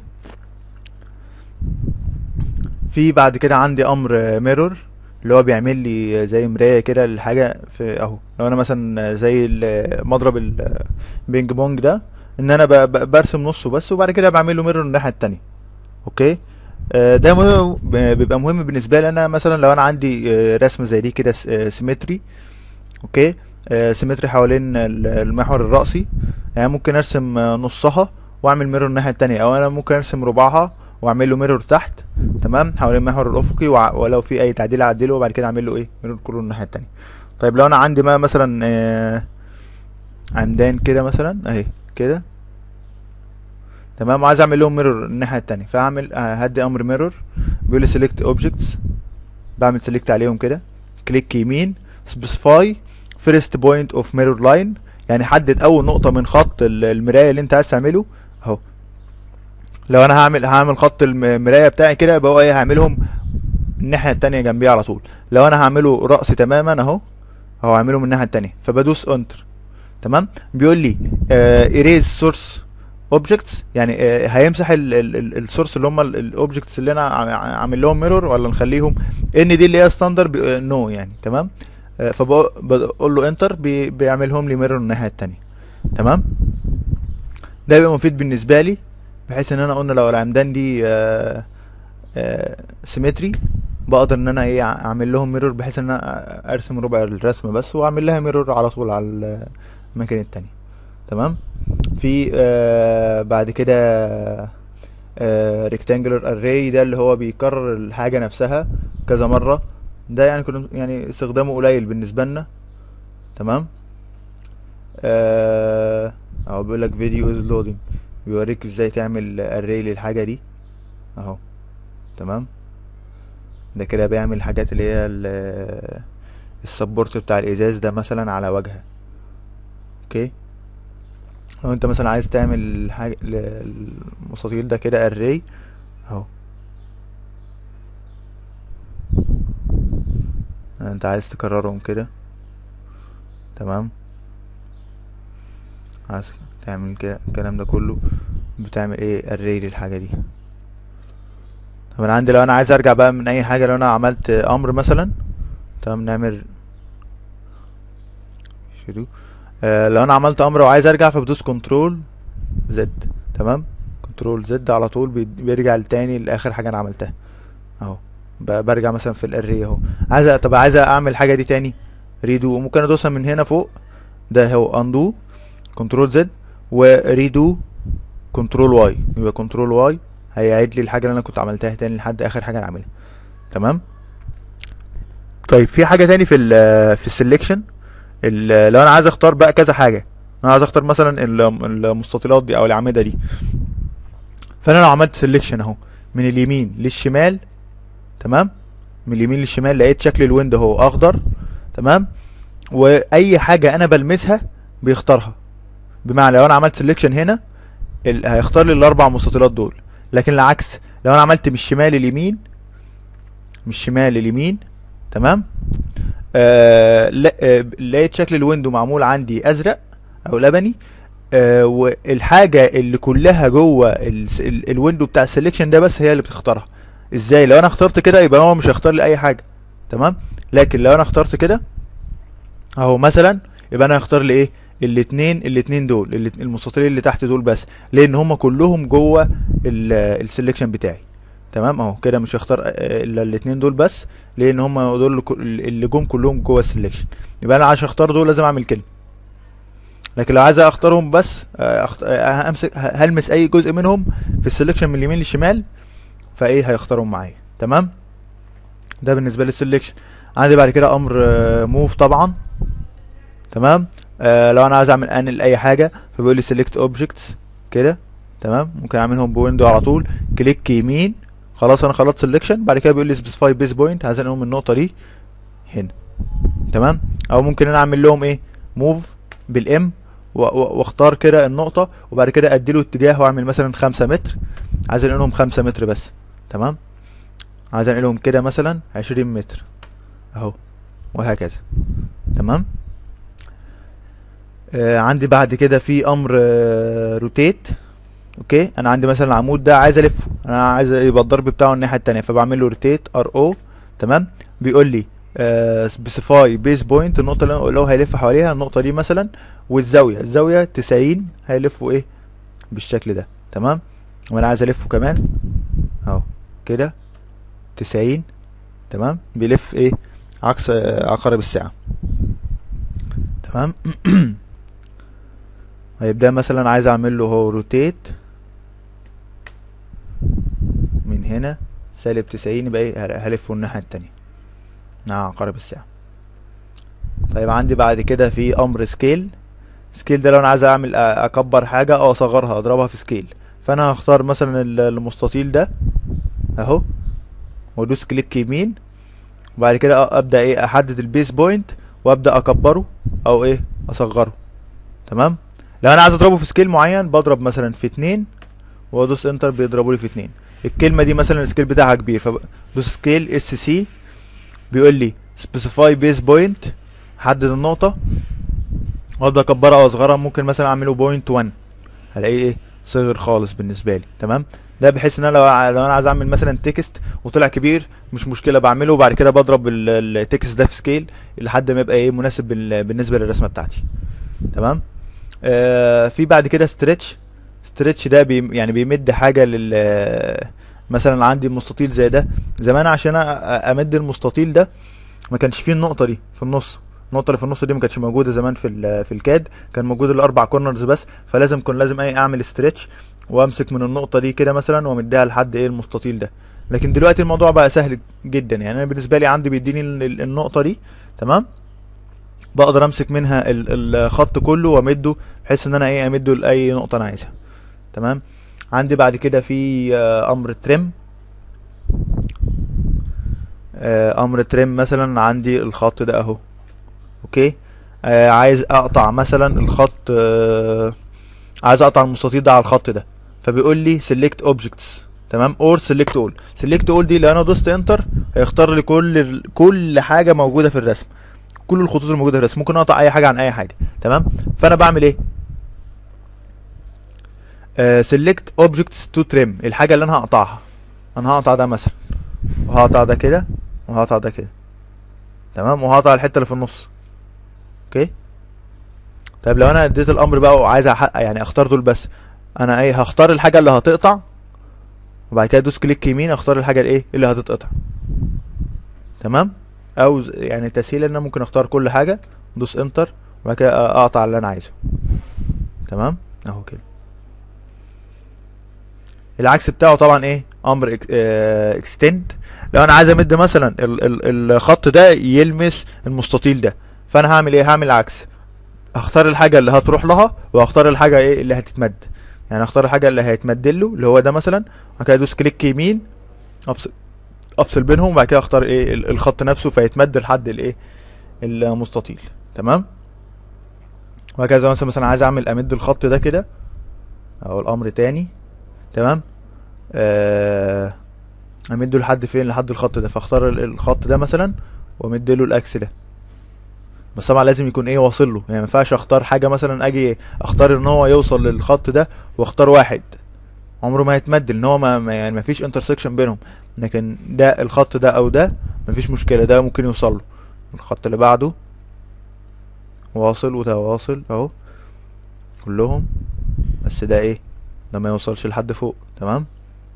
في بعد كده عندي امر ميرور اللي هو بيعمل لي زي مرايه كده للحاجه في اهو لو انا مثلا زي ال- مضرب البينج بونج ده ان انا ب- ب- برسم نصه بس وبعد كده بعمل له ميرور الناحيه التانية اوكي آه، ده مهم ب- بيبقى مهم بالنسبه لي انا مثلا لو انا عندي آه، رسمه زي دي كده سيمتري اوكي سيمتري حوالين ال- المحور الرأسي يعني ممكن ارسم آه، نصها واعمل ميرور الناحيه التانية او انا ممكن ارسم ربعها واعمل له ميرور تحت تمام حوالين المحور الافقي وع- ولو في اي تعديل اعدله وبعد كده اعمل له ايه ميرور كله الناحيه التانية طيب لو انا عندي ما مثلا آه، عمدان كده مثلا اهي كده تمام وعايز اعمل لهم ميرور الناحيه التانية فاعمل آه، هدي امر ميرور بيقول لي سيلكت اوبجكتس بعمل سيلكت عليهم كده كليك يمين سبيسيفاي فيرست بوينت اوف ميرور لاين يعني حدد اول نقطه من خط ال- المرايه اللي انت عايز تعمله اهو لو انا هعمل هعمل خط الم- المرايه بتاعي كده يبقى هو ايه هعملهم الناحيه التانية جنبيه على طول لو انا هعمله رأس تماما اهو اهو هعمله من الناحيه التانية فبدوس انتر تمام بيقول لي erase source objects يعني آه، هيمسح السورس اللي هم الاوبجكتس اللي انا عم- عامل لهم ميرور ولا نخليهم ان دي اللي هي ستاندر نو يعني تمام آه، فبقول له انتر بيعملهم لي ميرور الناحيه التانية تمام ده بيبقى مفيد بالنسبه لي بحيث ان انا قلنا لو العمدان دي سيمتري بقدر ان انا ايه اعمل لهم ميرور بحيث ان انا ارسم ربع الرسم بس واعمل لها ميرور على طول على الاماكن التانية تمام في آه بعد كده آه rectangular array ده اللي هو بيكرر الحاجة نفسها كذا مرة ده يعني كنا يعني استخدامه قليل بالنسبة لنا تمام آه اهو بيقول لك فيديو از لودنج بيوريك ازاي تعمل array للحاجة دي اهو تمام ده كده بيعمل الحاجات اللي هي ال- السبورت بتاع الازاز ده مثلا على واجهة اوكي لو انت مثلا عايز تعمل حاجة المستطيل ده كده array اهو انت عايز تكررهم كده تمام عايز تعمل كده الكلام ده كله بتعمل ايه array للحاجة دي طب انا عندي لو انا عايز ارجع بقى من اي حاجة لو انا عملت امر مثلا تمام نعمل شنو آه لو انا عملت امر وعايز ارجع فبدوس كنترول زد تمام كنترول زد على طول بي- بيرجع لتاني لاخر حاجة انا عملتها اهو ب- برجع مثلا في الاري اهو عايز أ- طب عايز اعمل الحاجة دي تاني ريدو ممكن ادوسها من هنا فوق ده هو اندو كنترول زد وريدو كنترول واي يبقى كنترول واي هيعيد لي الحاجة اللي انا كنت عملتها تاني لحد اخر حاجة انا عاملها تمام طيب في حاجة تاني في ال في السلكشن لو انا عايز اختار بقى كذا حاجة انا عايز اختار مثلا ال- المستطيلات دي او الاعمدة دي فانا لو عملت سلكشن اهو من اليمين للشمال تمام من اليمين للشمال لقيت شكل الويند اهو اخضر تمام واي حاجة انا بلمسها بيختارها بمعنى لو انا عملت سلكشن هنا ال- هيختار لي الاربع مستطيلات دول لكن العكس لو انا عملت من الشمال لليمين من الشمال لليمين تمام آه لا- آه، لقيت شكل الويندو معمول عندي ازرق او لبني آه والحاجه اللي كلها جوه ال- ال- الويندو بتاع السلكشن ده بس هي اللي بتختارها ازاي لو انا اخترت كده يبقى هو مش هيختار لي اي حاجه تمام لكن لو انا اخترت كده اهو مثلا يبقى انا هختار لي ايه الاتنين الاتنين دول الات- المستطيلين اللي تحت دول بس لان هم كلهم جوه السلكشن بتاعي تمام اهو كده مش هختار آه، الا الاتنين دول بس لان هم دول اللي كل- اللي جم كلهم جوه السلكشن يبقى انا عشان اختار دول لازم اعمل كده لكن لو عايز اختارهم بس آه، أخت... آه، همسك ه- هلمس اي جزء منهم في السلكشن من اليمين للشمال فايه هيختارهم معايا تمام ده بالنسبه للسلكشن عندي بعد كده امر موف طبعا تمام آه لو انا عايز اعمل انل اي حاجه فبيقول لي سيلكت اوبجكتس كده تمام ممكن اعملهم بويندو على طول كليك يمين خلاص انا خلصت سيلكشن بعد كده بيقول لي سبيسيفاي بيس بوينت عايز انقلهم من النقطه دي هنا تمام او ممكن انا اعمل لهم ايه موف بالام و- و- واختار كده النقطه وبعد كده اديله اتجاه واعمل مثلا خمسة متر عايز انقلهم خمسة متر بس تمام عايز انقلهم كده مثلا عشرين متر اهو وهكذا تمام آه عندي بعد كده في امر روتيت اوكي انا عندي مثلا العمود ده عايز الفه انا عايز يبقى الضرب بتاعه الناحيه التانية فبعمل له روتيت ار او تمام بيقول لي سبيسيفاي بيس بوينت النقطه اللي اللي هو هيلف حواليها النقطه دي مثلا والزاويه الزاويه 90 هيلفوا ايه بالشكل ده تمام وانا عايز الفه كمان اهو كده 90 تمام بيلف ايه عكس آه، عقارب الساعه تمام طيب ده مثلا عايز اعمل له هو روتيت من هنا سالب 90 يبقى ايه هل- هلفه الناحيه التانية مع عقارب الساعه طيب عندي بعد كده في امر سكيل سكيل ده لو انا عايز اعمل أ- اكبر حاجه او اصغرها اضربها في سكيل فانا هختار مثلا ال- المستطيل ده اهو وادوس كليك يمين وبعد كده أ- ابدا ايه احدد البيس بوينت وابدا اكبره او ايه اصغره تمام لو انا عايز اضربه في سكيل معين بضرب مثلا في اتنين وادوس انتر بيضربوا لي في اتنين الكلمه دي مثلا السكيل بتاعها كبير فبدوس سكيل اس سي بيقول لي سبيسيفاي بيس بوينت حدد النقطه وابدا اكبرها واصغرها ممكن مثلا اعمله بوينت 1 هلاقيه ايه صغر خالص بالنسبه لي تمام ده بحيث ان انا لو ع- لو انا عايز اعمل مثلا تكست وطلع كبير مش مشكله بعمله وبعد كده بضرب ال- التكست ده في سكيل لحد ما يبقى ايه مناسب بال- بالنسبه للرسمه بتاعتي تمام آه في بعد كده ستريتش ستريتش ده بي يعني بيمد حاجه لل مثلا عندي مستطيل زي ده زمان عشان أ- أ- امد المستطيل ده ما كانش فيه النقطه دي في النص النقطه اللي في النص دي ما كانتش موجوده زمان في ال- في الكاد كان موجود الاربع كورنرز بس فلازم كنت لازم ايه اعمل استريتش وامسك من النقطه دي كده مثلا وامديها لحد ايه المستطيل ده لكن دلوقتي الموضوع بقى سهل جدا يعني انا بالنسبه لي عندي بيديني ال- ال- النقطه دي تمام بقدر امسك منها ال- الخط كله وامده بحيث ان انا ايه امده لاي نقطه انا عايزها تمام عندي بعد كده في آه، امر تريم امر تريم مثلا عندي الخط ده اهو اوكي آه عايز اقطع مثلا الخط آه عايز اقطع المستطيل ده على الخط ده فبيقول لي select objects تمام اور select all select all دي لو انا دوست انتر هيختار لي كل ال- كل حاجه موجوده في الرسم كل الخطوط الموجوده في الرسم ممكن اقطع اي حاجه عن اي حاجه تمام فانا بعمل ايه آه select objects to trim الحاجه اللي انا هقطعها انا هقطع ده مثلا وهقطع ده كده وهقطع ده كده تمام وهقطع الحته اللي في النص اوكي طيب لو انا اديت الامر بقى وعايز احقق يعني اختار دول بس انا ايه هختار الحاجه اللي هتقطع وبعد كده ادوس كليك يمين اختار الحاجه الايه اللي هتتقطع تمام او ز- يعني تسهيل ان انا ممكن اختار كل حاجه ادوس انتر وبعد كده اقطع اللي انا عايزه تمام اهو كده العكس بتاعه طبعا ايه امر اكستند لو انا عايز امد مثلا ال ال الخط ده يلمس المستطيل ده فانا هعمل ايه هعمل العكس هختار الحاجه اللي هتروح لها وهختار الحاجه ايه اللي هتتمد يعني هختار الحاجه اللي هيتمد له اللي هو ده مثلا بعد كده ادوس كليك يمين افصل افصل بينهم وبعد كده اختار ايه ال- الخط نفسه فيتمد لحد الايه المستطيل تمام وهكذا مثلا مثلا عايز اعمل امد الخط ده كده او الامر تاني تمام آه امده لحد فين لحد الخط ده فاختار ال- الخط ده مثلا وامد له الاكس ده بس طبعا لازم يكون ايه واصل له يعني ما ينفعش اختار حاجه مثلا اجي اختار ان هو يوصل للخط ده واختار واحد عمره ما هيتمد ان هو ما ما- يعني ما فيش انترسكشن بينهم لكن ده الخط ده او ده ما فيش مشكله ده ممكن يوصل له الخط اللي بعده واصل وده واصل اهو كلهم بس ده ايه ده ما يوصلش لحد فوق تمام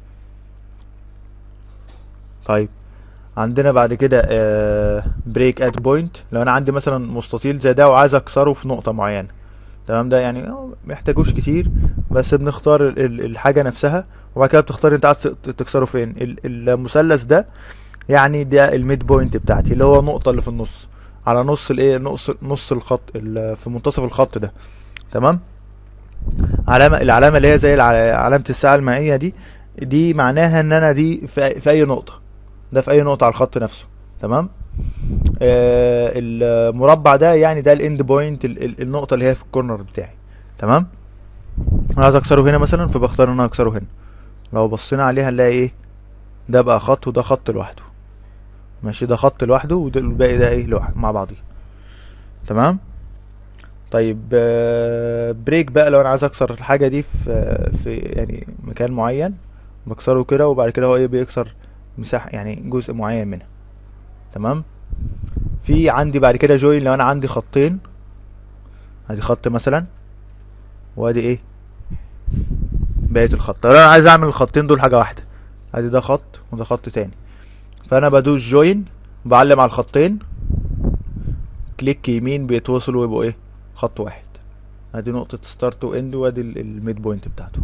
طيب عندنا بعد كده بريك ات بوينت لو انا عندي مثلا مستطيل زي ده وعايز اكسره في نقطة معينة تمام ده يعني آه، محتاجوش كتير بس بنختار ال- ال- الحاجة نفسها وبعد كده بتختار انت عايز ت- تكسره فين ال- المثلث ده يعني ده الميد بوينت بتاعتي اللي هو النقطة اللي في النص على نص الايه نص نص الخط ال- في منتصف الخط ده تمام علامة العلامة اللي هي زي الع- علامة الساعة المائية دي دي معناها ان انا دي في, في اي نقطة ده في اي نقطة على الخط نفسه تمام آه المربع ده يعني ده الاند بوينت ال- ال- النقطة اللي هي في الكورنر بتاعي تمام انا عايز اكسره هنا مثلا فبختار ان انا اكسره هنا لو بصينا عليها نلاقي ايه ده بقى خط وده خط لوحده ماشي ده خط لوحده والباقي ده ايه لوحده مع بعضيه تمام طيب آه، بريك بقى لو انا عايز اكسر الحاجه دي في في يعني مكان معين بكسره كده وبعد كده هو ايه بيكسر مساحه يعني جزء معين منها تمام في عندي بعد كده جوين لو انا عندي خطين ادي خط مثلا وادي ايه بقيه الخط لو انا عايز اعمل الخطين دول حاجه واحده ادي ده خط وده خط تاني فانا بدوس جوين بعلم على الخطين كليك يمين بيتوصلوا ويبقوا ايه خط واحد ادي نقطة ستارت واند وادي ال- الميد بوينت بتاعته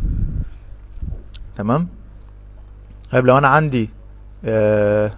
تمام طيب لو انا عندي آه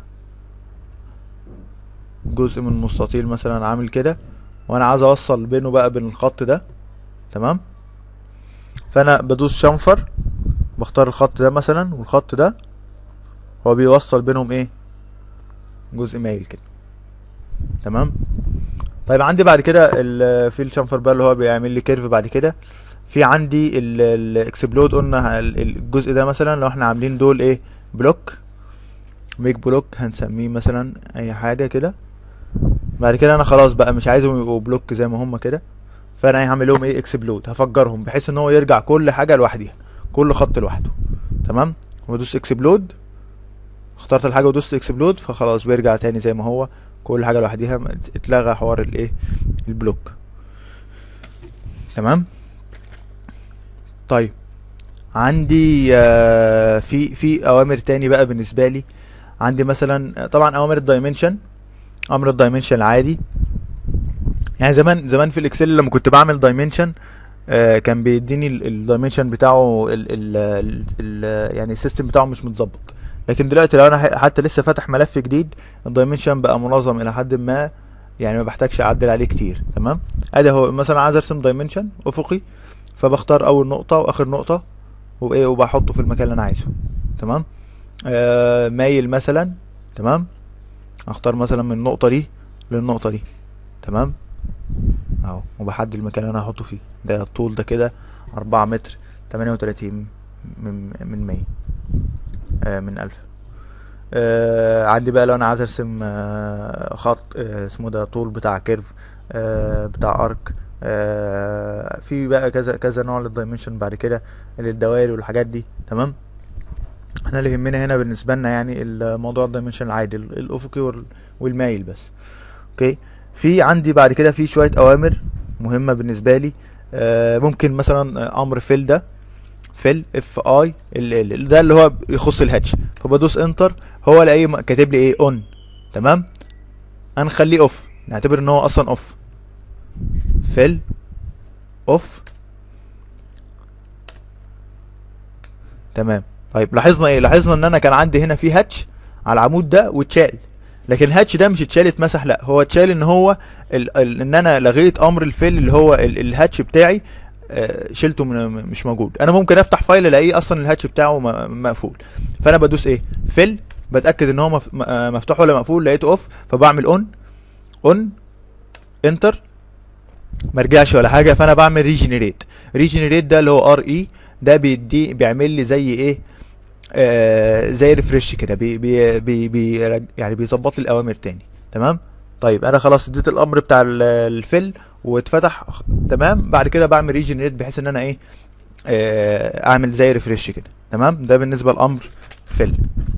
جزء من مستطيل مثلا عامل كده وانا عايز اوصل بينه بقى بين الخط ده تمام فانا بدوس شنفر بختار الخط ده مثلا والخط ده هو بيوصل بينهم ايه جزء مايل كده تمام طيب عندي بعد كده ال- في الشنفر بقى اللي هو بيعمل لي كيرف بعد كده في عندي الاكسبلود قلنا ال- الجزء ده مثلا لو احنا عاملين دول ايه بلوك ميك بلوك هنسميه مثلا اي حاجه كده بعد كده انا خلاص بقى مش عايزهم يبقوا بلوك زي ما هم كده فانا إيه هعمل لهم ايه اكسبلود هفجرهم بحيث ان هو يرجع كل حاجه لوحديها كل خط لوحده تمام وادوس اكسبلود اخترت الحاجه ودوست اكسبلود فخلاص بيرجع تاني زي ما هو كل حاجه لوحديها ما- اتلغى حوار الايه البلوك تمام طيب عندي آه، في في اوامر تاني بقى بالنسبه لي عندي مثلا طبعا اوامر الدايمنشن امر الدايمنشن العادي يعني زمان زمان في الاكسل لما كنت بعمل دايمنشن كان بيديني الدايمنشن بتاعه ال ال ال ال يعني السيستم بتاعه مش متظبط لكن دلوقتي لو انا ح- حتى لسه فاتح ملف جديد الدايمنشن بقى منظم الى حد ما يعني ما بحتاجش اعدل عليه كتير تمام ادي هو مثلا عايز ارسم دايمنشن افقي فبختار اول نقطة واخر نقطة وايه وبحطه في المكان اللي انا عايزه تمام آه مايل مثلا تمام اختار مثلا من النقطة دي للنقطة دي تمام اهو وبحدد المكان اللي انا هحطه فيه ده الطول ده كده أربعة متر تمانية وتلاتين من من مية آه من ألف آه عندي بقى لو انا عايز ارسم آه خط آه اسمه ده طول بتاع كيرف آه بتاع ارك آه في بقى كذا كذا نوع للدايمنشن بعد كده للدوائر والحاجات دي تمام احنا اللي يهمنا هنا بالنسبه لنا يعني الموضوع الدايمنشن العادي ال- الافقي وال- والمايل بس اوكي في عندي بعد كده في شويه اوامر مهمه بالنسبه لي آه ممكن مثلا آه، امر فيل ده فيل اف اي ال ال ده اللي هو يخص الهاتش فبدوس انتر هو الاقي م- كاتب لي ايه اون تمام هنخليه اوف نعتبر ان هو اصلا اوف فيل اوف تمام طيب لاحظنا ايه لاحظنا ان انا كان عندي هنا في هاتش على العمود ده واتشال لكن الهاتش ده مش اتشال اتمسح لا هو اتشال ان هو ال ال ان انا لغيت امر الفيل اللي هو ال الهاتش بتاعي آه، شلته من مش موجود انا ممكن افتح فايل الاقيه اصلا الهاتش بتاعه م- مقفول فانا بدوس ايه فيل بتاكد ان هو مف- م- آه، مفتوح ولا مقفول لقيته اوف فبعمل اون اون انتر مرجعش ولا حاجه فانا بعمل ريجنريت ريجنريت ده اللي هو ار اي ده بيدي بيعمل لي زي ايه آه زي ريفرش كده بي بي بي بي يعني بيظبط لي الاوامر تاني تمام طيب انا خلاص اديت الامر بتاع ال- الفيل واتفتح تمام بعد كده بعمل ريجنريت بحيث ان انا ايه آه اعمل زي ريفرش كده تمام ده بالنسبه لامر فيل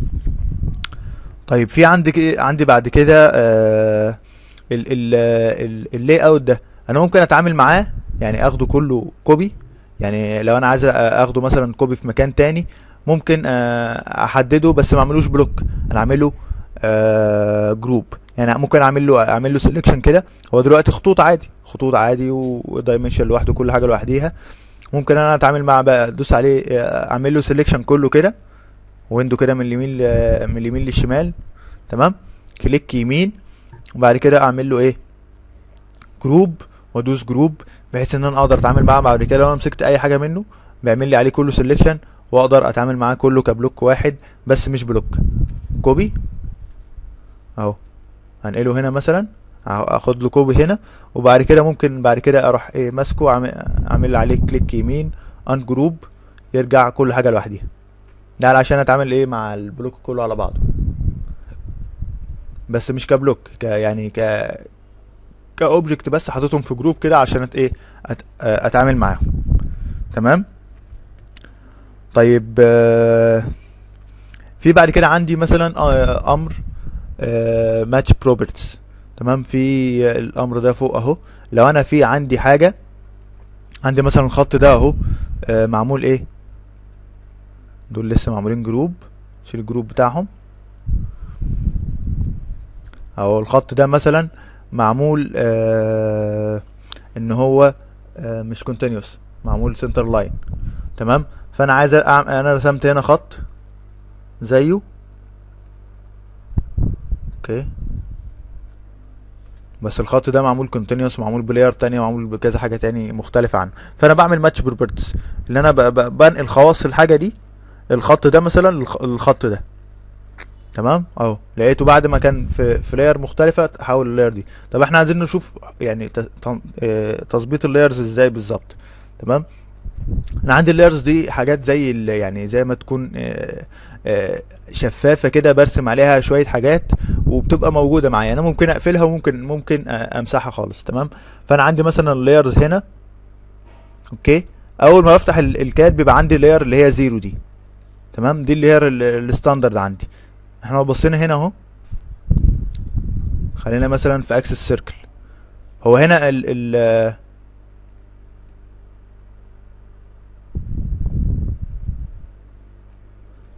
طيب في عندك ايه عندي بعد كده آه ال ال ال اللاي اوت ده انا ممكن اتعامل معاه يعني اخده كله كوبي يعني لو انا عايز اخده مثلا كوبي في مكان تاني ممكن آه، احدده بس ما اعملوش بلوك انا اعمله آه، جروب يعني ممكن اعمل له اعمل له سيلكشن كده هو دلوقتي خطوط عادي خطوط عادي ودايمنشن لوحده كل حاجه لوحديها ممكن انا اتعامل مع بقى ادوس عليه آه، اعمل له سيلكشن كله كده ويندو كده من اليمين ل- من اليمين للشمال تمام كليك يمين وبعد كده اعمل له ايه جروب وادوس جروب بحيث ان انا اقدر اتعامل معاه بعد كده لو انا مسكت اي حاجه منه بيعمل لي عليه كله سيلكشن واقدر اتعامل معاه كله كبلوك واحد بس مش بلوك كوبي اهو هنقله هنا مثلا أهو اخد له كوبي هنا وبعد كده ممكن بعد كده اروح ايه ماسكه اعمل اعمل عليه كليك يمين ان جروب يرجع كل حاجه لوحديها ده علشان اتعامل ايه مع البلوك كله على بعضه بس مش كبلوك ك يعني ك كاوبجكت بس حاططهم في جروب كده عشان أت ايه أت... آه، اتعامل معاهم تمام طيب آه، في بعد كده عندي مثلا آه، امر ماتش بروبرتيز تمام في الامر ده فوق اهو لو انا في عندي حاجه عندي مثلا الخط ده اهو آه، معمول ايه دول لسه معمولين جروب شيل الجروب بتاعهم اهو الخط ده مثلا معمول آه ان هو آه مش كونتينيوس معمول سنتر لاين تمام فانا عايز أعمل انا رسمت هنا خط زيه اوكي بس الخط ده معمول كونتينيوس معمول بلاير تانية معمول بكذا حاجة تاني مختلفة عنه فانا بعمل ماتش بروبرتيز اللي انا ب- ب- بنقل خواص الحاجة دي الخط ده مثلا الخ- الخط ده تمام اهو لقيته بعد ما كان في في لاير مختلفة حول اللاير دي طب احنا عايزين نشوف يعني ت- تن- آه، تظبيط اللايرز ازاي بالظبط تمام انا عندي اللايرز دي حاجات زي ال- يعني زي ما تكون آه، آه، شفافة كده برسم عليها شوية حاجات وبتبقى موجودة معايا انا ممكن اقفلها وممكن ممكن آه، امسحها خالص تمام فانا عندي مثلا اللايرز هنا اوكي اول ما بفتح ال- الكاد بيبقى عندي اللاير اللي هي زيرو دي تمام دي اللي هي ال- الستاندرد عندي احنا لو بصينا هنا اهو خلينا مثلا في اكسس سيركل هو هنا ال ال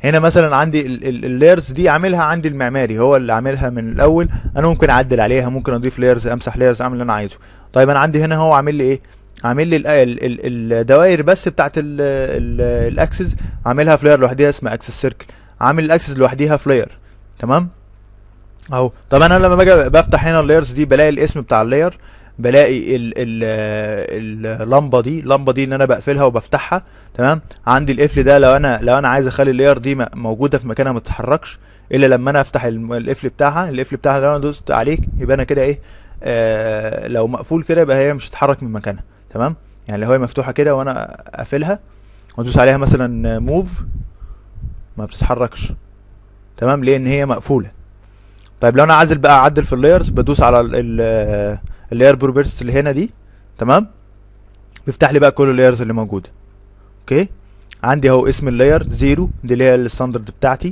هنا مثلا عندي اللايرز دي عاملها عندي المعماري هو اللي عاملها من الاول انا ممكن اعدل عليها ممكن اضيف لايرز امسح لايرز اعمل اللي انا عايزه طيب انا عندي هنا هو عامل لي ايه عامل لي ال- ال- ال- الدوائر بس بتاعت الاكسس عاملها في لاير لوحديها اسمها اكسس سيركل عامل الاكسس لوحديها في لاير تمام اهو طب انا لما باجي بفتح هنا اللايرز دي بلاقي الاسم بتاع اللاير بلاقي ال ال اللمبه دي اللمبه دي اللي انا بقفلها وبفتحها تمام عندي القفل ده لو انا لو انا عايز اخلي اللاير دي م- موجوده في مكانها ما تتحركش الا لما انا افتح الم- القفل بتاعها القفل بتاعها لو انا دوست عليه يبقى انا كده ايه آه لو مقفول كده يبقى هي مش هتتحرك من مكانها تمام يعني لو هي مفتوحه كده وانا قافلها وادوس عليها مثلا موف ما بتتحركش تمام لان هي مقفوله طيب لو انا عايز بقى اعدل في اللايرز بدوس على اللاير بروبرتيز اللي هنا دي تمام بيفتح لي بقى كل اللايرز اللي موجوده اوكي عندي اهو اسم اللاير زيرو دي اللي هي الستاندرد بتاعتي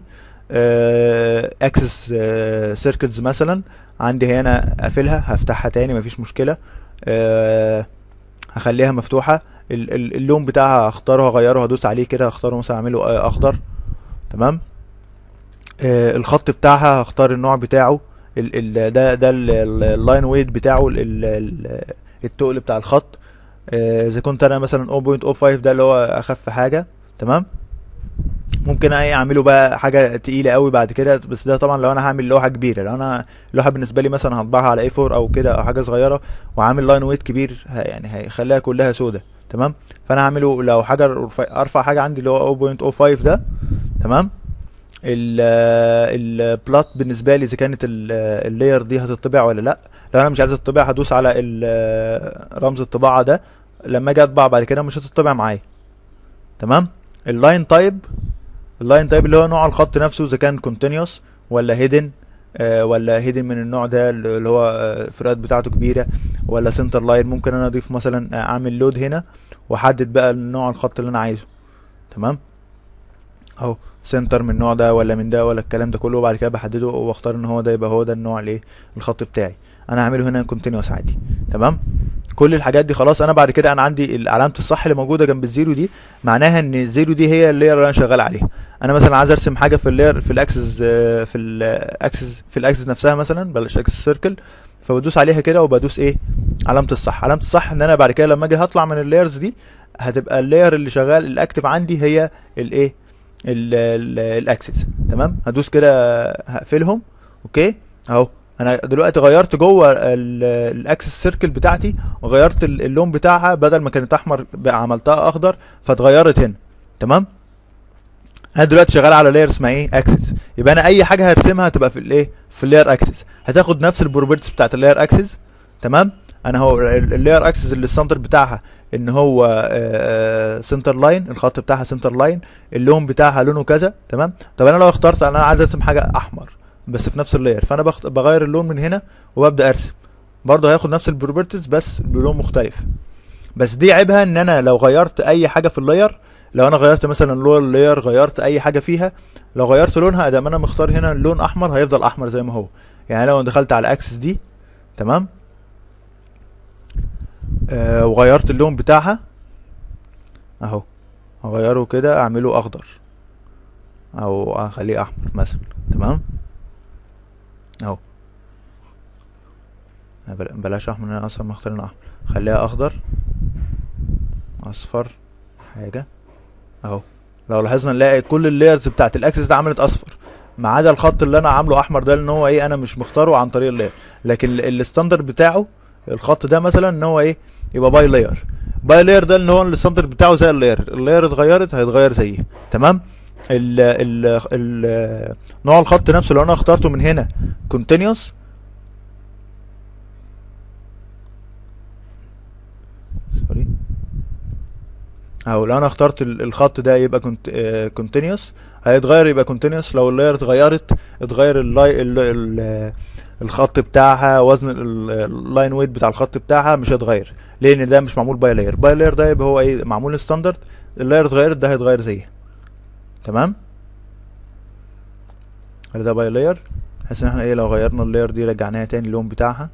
اكسس سيركلز مثلا عندي هنا قافلها هفتحها تاني مفيش مشكله آه، هخليها مفتوحه ال- ال- اللون بتاعها هختاره هغيره هدوس عليه كده هختاره مثلا اعمله آه، اخضر تمام آه، الخط بتاعها هختار النوع بتاعه ال ال ده ده اللاين ويت بتاعه ال ال ال التقل بتاع الخط آه، اذا كنت انا مثلا 0.05 ده اللي هو اخف حاجه تمام ممكن ايه اعمله بقى حاجه تقيله قوي بعد كده بس ده طبعا لو انا هعمل لوحه كبيره لو انا اللوحه بالنسبه لي مثلا هطبعها على A4 او كده او حاجه صغيره وعامل لاين ويت كبير ه- يعني هيخليها كلها سودة تمام فانا هعمله لو حاجه رفع- ارفع حاجه عندي اللي هو 0.05 ده تمام البلات بالنسبه لي اذا كانت ال- اللاير دي هتطبع ولا لا لو انا مش عايز تطبع هدوس على ال- رمز الطباعه ده لما اجي اطبع بعد كده مش هتطبع معايا تمام اللاين تايب اللاين تايب اللي هو نوع الخط نفسه اذا كان كونتينيوس ولا هيدن ولا هيدن من النوع ده اللي هو آه، الفروقات بتاعته كبيره ولا سنتر لاين ممكن انا اضيف مثلا آه، اعمل لود هنا واحدد بقى نوع الخط اللي انا عايزه تمام اهو سنتر من النوع ده ولا من ده ولا الكلام ده كله وبعد كده بحدده واختار ان هو ده يبقى هو ده النوع الايه الخط بتاعي انا هعمله هنا كونتينوس عادي تمام كل الحاجات دي خلاص انا بعد كده انا عندي ال- علامه الصح اللي موجوده جنب الزيرو دي معناها ان الزيرو دي هي اللاير اللي انا شغال عليها انا مثلا عايز ارسم حاجه في اللاير في الاكسس آه، في الاكسس في الاكسس نفسها مثلا بلاش اكسس سيركل فبدوس عليها كده وبدوس ايه علامه الصح علامه الصح ان انا بعد كده لما اجي هطلع من اللايرز دي هتبقى اللاير اللي شغال الاكتف عندي هي الايه الاكسس تمام هدوس كده هقفلهم اوكي اهو انا دلوقتي غيرت جوه الاكسس سيركل بتاعتي وغيرت ال- اللون بتاعها بدل ما كانت احمر بقى عملتها اخضر فاتغيرت هنا تمام انا دلوقتي شغال على لاير اسمها ايه اكسس يبقى انا اي حاجه هرسمها هتبقى في الايه في اللاير اكسس هتاخد نفس البروبرتيز بتاعت اللاير اكسس تمام انا هو اللاير اكسس اللي السنتر بتاعها ان هو سنتر لاين الخط بتاعها سنتر لاين اللون بتاعها لونه كذا تمام طب انا لو اخترت انا عايز ارسم حاجه احمر بس في نفس اللاير فانا بخت... بغير اللون من هنا وببدا ارسم برضه هياخد نفس البروبرتيز بس بلون مختلف بس دي عيبها ان انا لو غيرت اي حاجه في اللاير لو انا غيرت مثلا لون اللاير غيرت اي حاجه فيها لو غيرت لونها ادام انا مختار هنا اللون احمر هيفضل احمر زي ما هو يعني لو دخلت على اكسس دي تمام آه وغيرت اللون بتاعها اهو هغيره كده اعمله اخضر او اخليه احمر مثلا تمام اهو بل- بلاش احمر انا اصلا مختارين احمر خليها اخضر اصفر حاجه اهو لو لاحظنا نلاقي كل اللايرز بتاعت الاكسس ده عملت اصفر ما عدا الخط اللي انا عامله احمر ده لان هو ايه انا مش مختاره عن طريق اللاير لكن ال- الستاندر بتاعه الخط ده مثلا ان هو ايه يبقى باي لاير باي لاير ده ان هو الستاندر بتاعه زي اللاير اللاير اتغيرت هيتغير زيه تمام ال ال ال نوع الخط نفسه لو انا اخترته من هنا كونتينيوس سوري او لو انا اخترت ال- الخط ده يبقى كونتينيوس هيتغير يبقى كونتينيوس لو اللاير اتغيرت اتغير اللاي ال ال الخط بتاعها وزن اللاين ويت بتاع الخط بتاعها مش هيتغير لان ده مش معمول باي لاير باي لاير ده يبقى هو ايه معمول ستاندرد اللاير اتغيرت ده هيتغير زيه تمام هل ده باي لاير بحيث ان احنا ايه لو غيرنا اللاير دي رجعناها تاني اللون بتاعها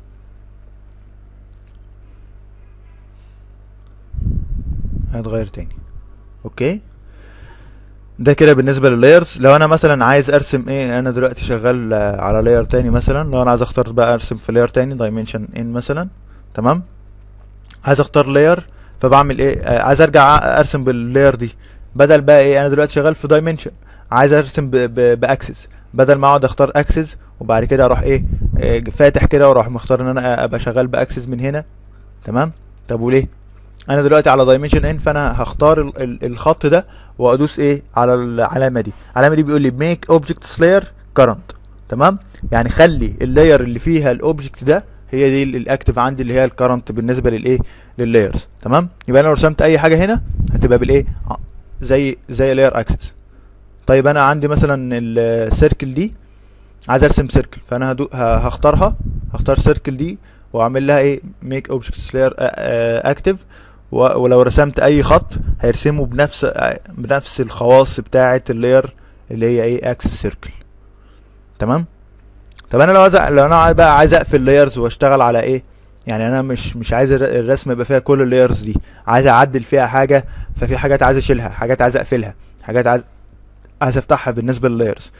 هيتغير تاني اوكي ده كده بالنسبه لللايرز لو انا مثلا عايز ارسم ايه انا دلوقتي شغال آه، على لاير تاني مثلا لو انا عايز اختار بقى ارسم في لاير تاني دايمنشن ان مثلا تمام عايز اختار لاير فبعمل ايه آه، عايز ارجع ارسم باللاير دي بدل بقى ايه انا دلوقتي شغال في دايمنشن عايز ارسم ب- ب- باكسس بدل ما اقعد اختار اكسس وبعد كده اروح ايه آه، فاتح كده واروح مختار ان انا ابقى شغال باكسس من هنا تمام طب وليه انا دلوقتي على دايمنشن ان فانا هختار ال- ال- الخط ده وادوس ايه على العلامه دي العلامه دي بيقول لي ميك اوبجكت لاير كرنت تمام يعني خلي اللاير اللي فيها الاوبجكت ده هي دي ال- الاكتف عندي اللي هي الكرنت بالنسبه للايه لللايرز تمام يبقى انا لو رسمت اي حاجه هنا هتبقى بالايه ع- زي زي لاير اكسس طيب انا عندي مثلا السيركل دي عايز ارسم سيركل فانا هدو ه- هختارها هختار سيركل دي واعمل لها ايه ميك اوبجكت لاير اكتف ولو رسمت اي خط هيرسمه بنفس آه، بنفس الخواص بتاعه اللاير اللي هي ايه اكسس سيركل تمام طب انا لو عايز لو انا عايز- بقى عايز اقفل لايرز واشتغل على ايه يعني انا مش مش عايز الر- الرسمه يبقى فيها كل اللايرز دي عايز اعدل فيها حاجه ففي حاجات عايز اشيلها حاجات عايز اقفلها حاجات عايز عايز افتحها بالنسبه لللايرز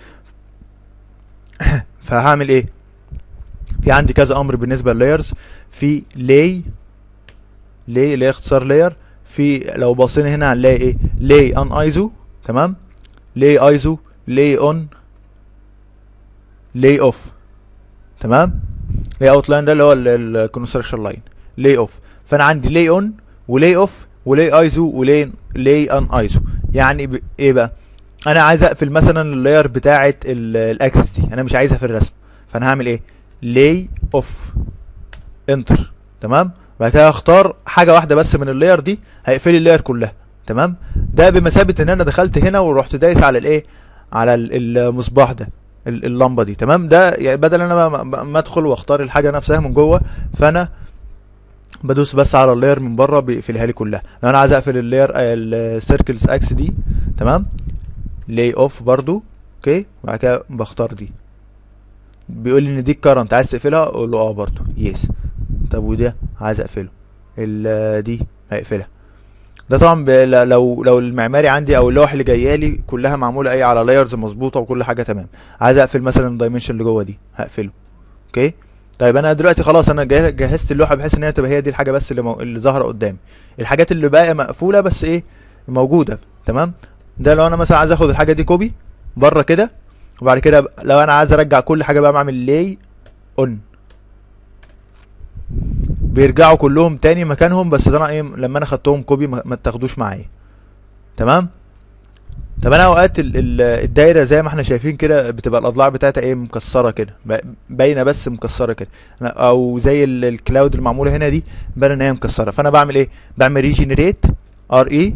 فهعمل ايه في عندي كذا امر بالنسبه لللايرز في لاي لاي اللي هي اختصار لاير في لو بصينا هنا هنلاقي ايه لاي ان ايزو تمام لاي ايزو لاي اون لاي اوف تمام لاي اوت لاين ده اللي هو الكونستراكشن لاين لاي اوف فانا عندي لاي اون ولاي اوف ولاي ايزو ولاي لاي ان ايزو يعني ب... ايه بقى انا عايز اقفل مثلا اللاير بتاعه الاكسس دي انا مش عايزها في الرسم فانا هعمل ايه لاي اوف انتر تمام بعد كده اختار حاجه واحده بس من اللاير دي هيقفل لي اللاير كلها تمام ده بمثابه ان انا دخلت هنا ورحت دايس على الايه على ال- المصباح ده ال- اللمبه دي تمام ده يعني بدل انا ما- ما ما ادخل واختار الحاجه نفسها من جوه فانا بدوس بس على اللاير من بره بيقفلها لي كلها لو انا عايز اقفل اللاير السيركلز اكس دي تمام لاي اوف برضو اوكي بعد كده بختار دي بيقول لي ان دي الكرنت عايز تقفلها اقول له اه برضو يس طب وده عايز اقفله ال- دي هيقفلها ده طبعا ب- ل- لو لو المعماري عندي او اللوح اللي جايه لي كلها معموله ايه على لايرز مظبوطه وكل حاجه تمام عايز اقفل مثلا الدايمنشن اللي جوه دي هقفله اوكي طيب انا دلوقتي خلاص انا جه- جهزت اللوحه بحيث ان هي تبقى هي دي الحاجه بس اللي, مو... اللي ظاهره قدامي الحاجات اللي باقيه مقفوله بس ايه موجوده تمام ده لو انا مثلا عايز اخد الحاجه دي كوبي بره كده وبعد كده ب- لو انا عايز ارجع كل حاجه بقى بعمل لاي اون بيرجعوا كلهم تاني مكانهم بس ده انا ايه لما انا خدتهم كوبي ما ما تاخدوش معايا تمام طب انا اوقات ال- ال- الدايره زي ما احنا شايفين كده بتبقى الاضلاع بتاعتها ايه مكسره كده ب- باينه بس مكسره كده أنا- او زي ال- الكلاود المعموله هنا دي باينه ان هي مكسره فانا بعمل ايه بعمل ريجنريت ار اي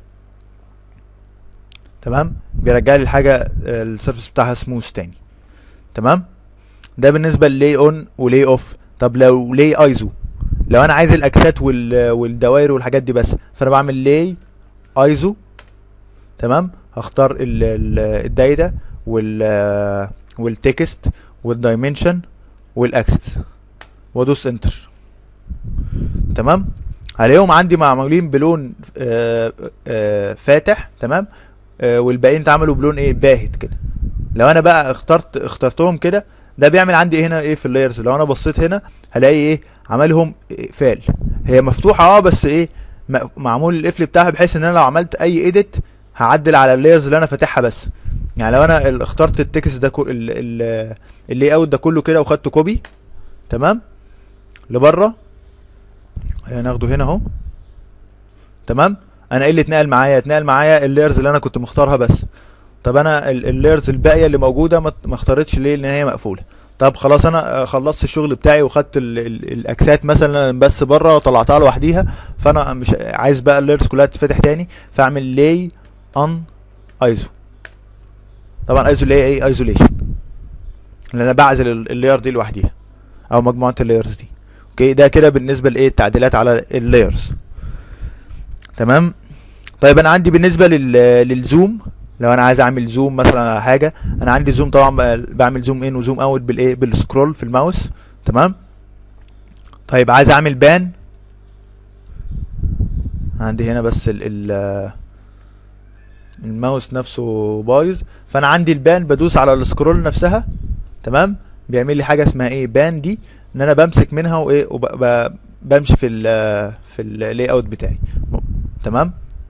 تمام بيرجع لي الحاجه السيرفيس بتاعها سموث تاني تمام ده بالنسبه للاي اون ولاي اوف طب لو لاي ايزو لو انا عايز الاكسات وال والدوائر والحاجات دي بس فانا بعمل لاي ايزو تمام هختار ال- ال- الدايره وال والتكست والدايمنشن والاكسس وادوس انتر تمام هلاقيهم عندي معمولين بلون آه، آه، فاتح تمام آه، والباقيين اتعملوا بلون ايه باهت كده لو انا بقى اخترت اخترتهم كده ده بيعمل عندي هنا ايه في اللايرز لو انا بصيت هنا هلاقي ايه عملهم اقفال هي مفتوحه اه بس ايه م- معمول القفل بتاعها بحيث ان انا لو عملت اي ايديت هعدل على اللايرز اللي انا فاتحها بس يعني لو انا ال- اخترت التكست ده كو- ال- ال- اللي اوت ده كله كده وخدته كوبي تمام لبره هناخده هنا اهو تمام انا ايه اللي اتنقل معايا اتنقل معايا اللايرز اللي انا كنت مختارها بس طب انا ال- اللايرز الباقيه اللي موجوده ما ما اختارتش ليه لان هي مقفوله طب خلاص انا آه، خلصت الشغل بتاعي وخدت ال ال الاكسات مثلا بس بره وطلعتها لوحديها فانا مش عايز بقى اللايرز كلها تتفتح تاني فاعمل لاي ان ايزو طبعا ايزو اللي هي ايه ايزوليشن لان انا بعزل ال- اللاير دي لوحديها او مجموعه اللايرز دي اوكي ده كده بالنسبه لايه التعديلات على اللايرز تمام طيب انا عندي بالنسبه لل للزوم لو انا عايز اعمل زوم مثلا على حاجه انا عندي زوم طبعا ب- بعمل زوم ان وزوم اوت بالايه بالسكرول في الماوس تمام طيب عايز اعمل بان عندي هنا بس ال ال الماوس نفسه بايظ فانا عندي البان بدوس على السكرول نفسها تمام بيعمل لي حاجه اسمها ايه بان دي ان انا بمسك منها وايه وبمشي في ال في اللاي اوت بتاعي م- تمام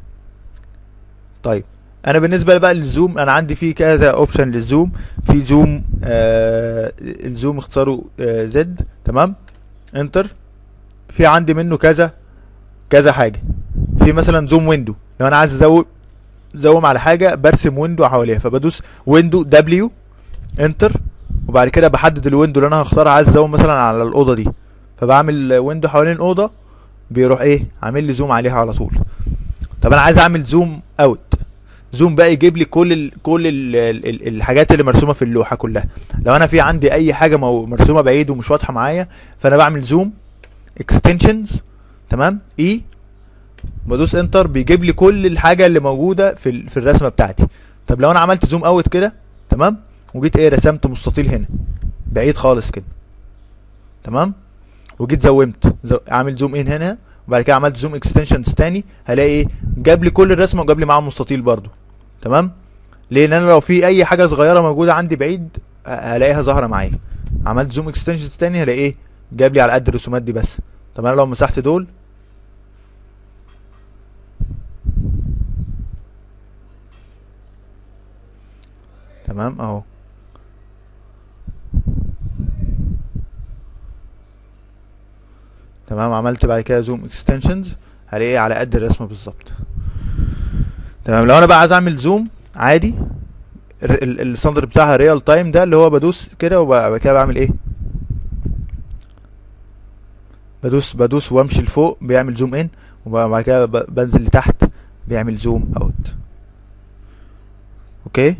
طيب انا بالنسبه بقى للزوم انا عندي فيه كذا اوبشن للزوم في زوم آه الزوم اختصاره آه زد تمام انتر في عندي منه كذا كذا حاجه في مثلا زوم ويندو لو انا عايز ازوم زوم على حاجه برسم ويندو حواليها فبدوس ويندو دبليو انتر وبعد كده بحدد الويندو اللي انا هختارها عايز ازوم مثلا على الاوضه دي فبعمل ويندو حوالين الاوضه بيروح ايه عامل لي زوم عليها على طول طب انا عايز اعمل زوم اوت زوم بقى يجيب لي كل ال كل ال ال الحاجات اللي مرسومه في اللوحه كلها لو انا في عندي اي حاجه مو- مرسومه بعيد ومش واضحه معايا فانا بعمل زوم اكستنشنز تمام اي بدوس انتر بيجيب لي كل الحاجه اللي موجوده في ال- في الرسمه بتاعتي طب لو انا عملت زوم اوت كده تمام وجيت ايه رسمت مستطيل هنا بعيد خالص كده تمام وجيت زومت زو... عامل زوم ان هنا وبعد كده عملت زوم اكستنشنز تاني هلاقي ايه جاب لي كل الرسمه وجاب لي معاهم مستطيل برضو تمام ليه لان انا لو في اي حاجه صغيره موجوده عندي بعيد ه- هلاقيها ظاهره معايا عملت زوم اكستنشنز تاني هلاقي ايه جاب لي على قد الرسومات دي بس طب انا لو مسحت دول تمام اهو تمام عملت بعد كده زوم اكستنشنز هلاقيه على قد الرسمه بالظبط تمام لو انا بقى عايز اعمل زوم عادي ال- ال- الستاندرد بتاعها ريال تايم ده اللي هو بدوس كده وبعد كده بعمل ايه بدوس بدوس وامشي لفوق بيعمل زوم ان وبعد كده ب- بنزل لتحت بيعمل زوم اوت اوكي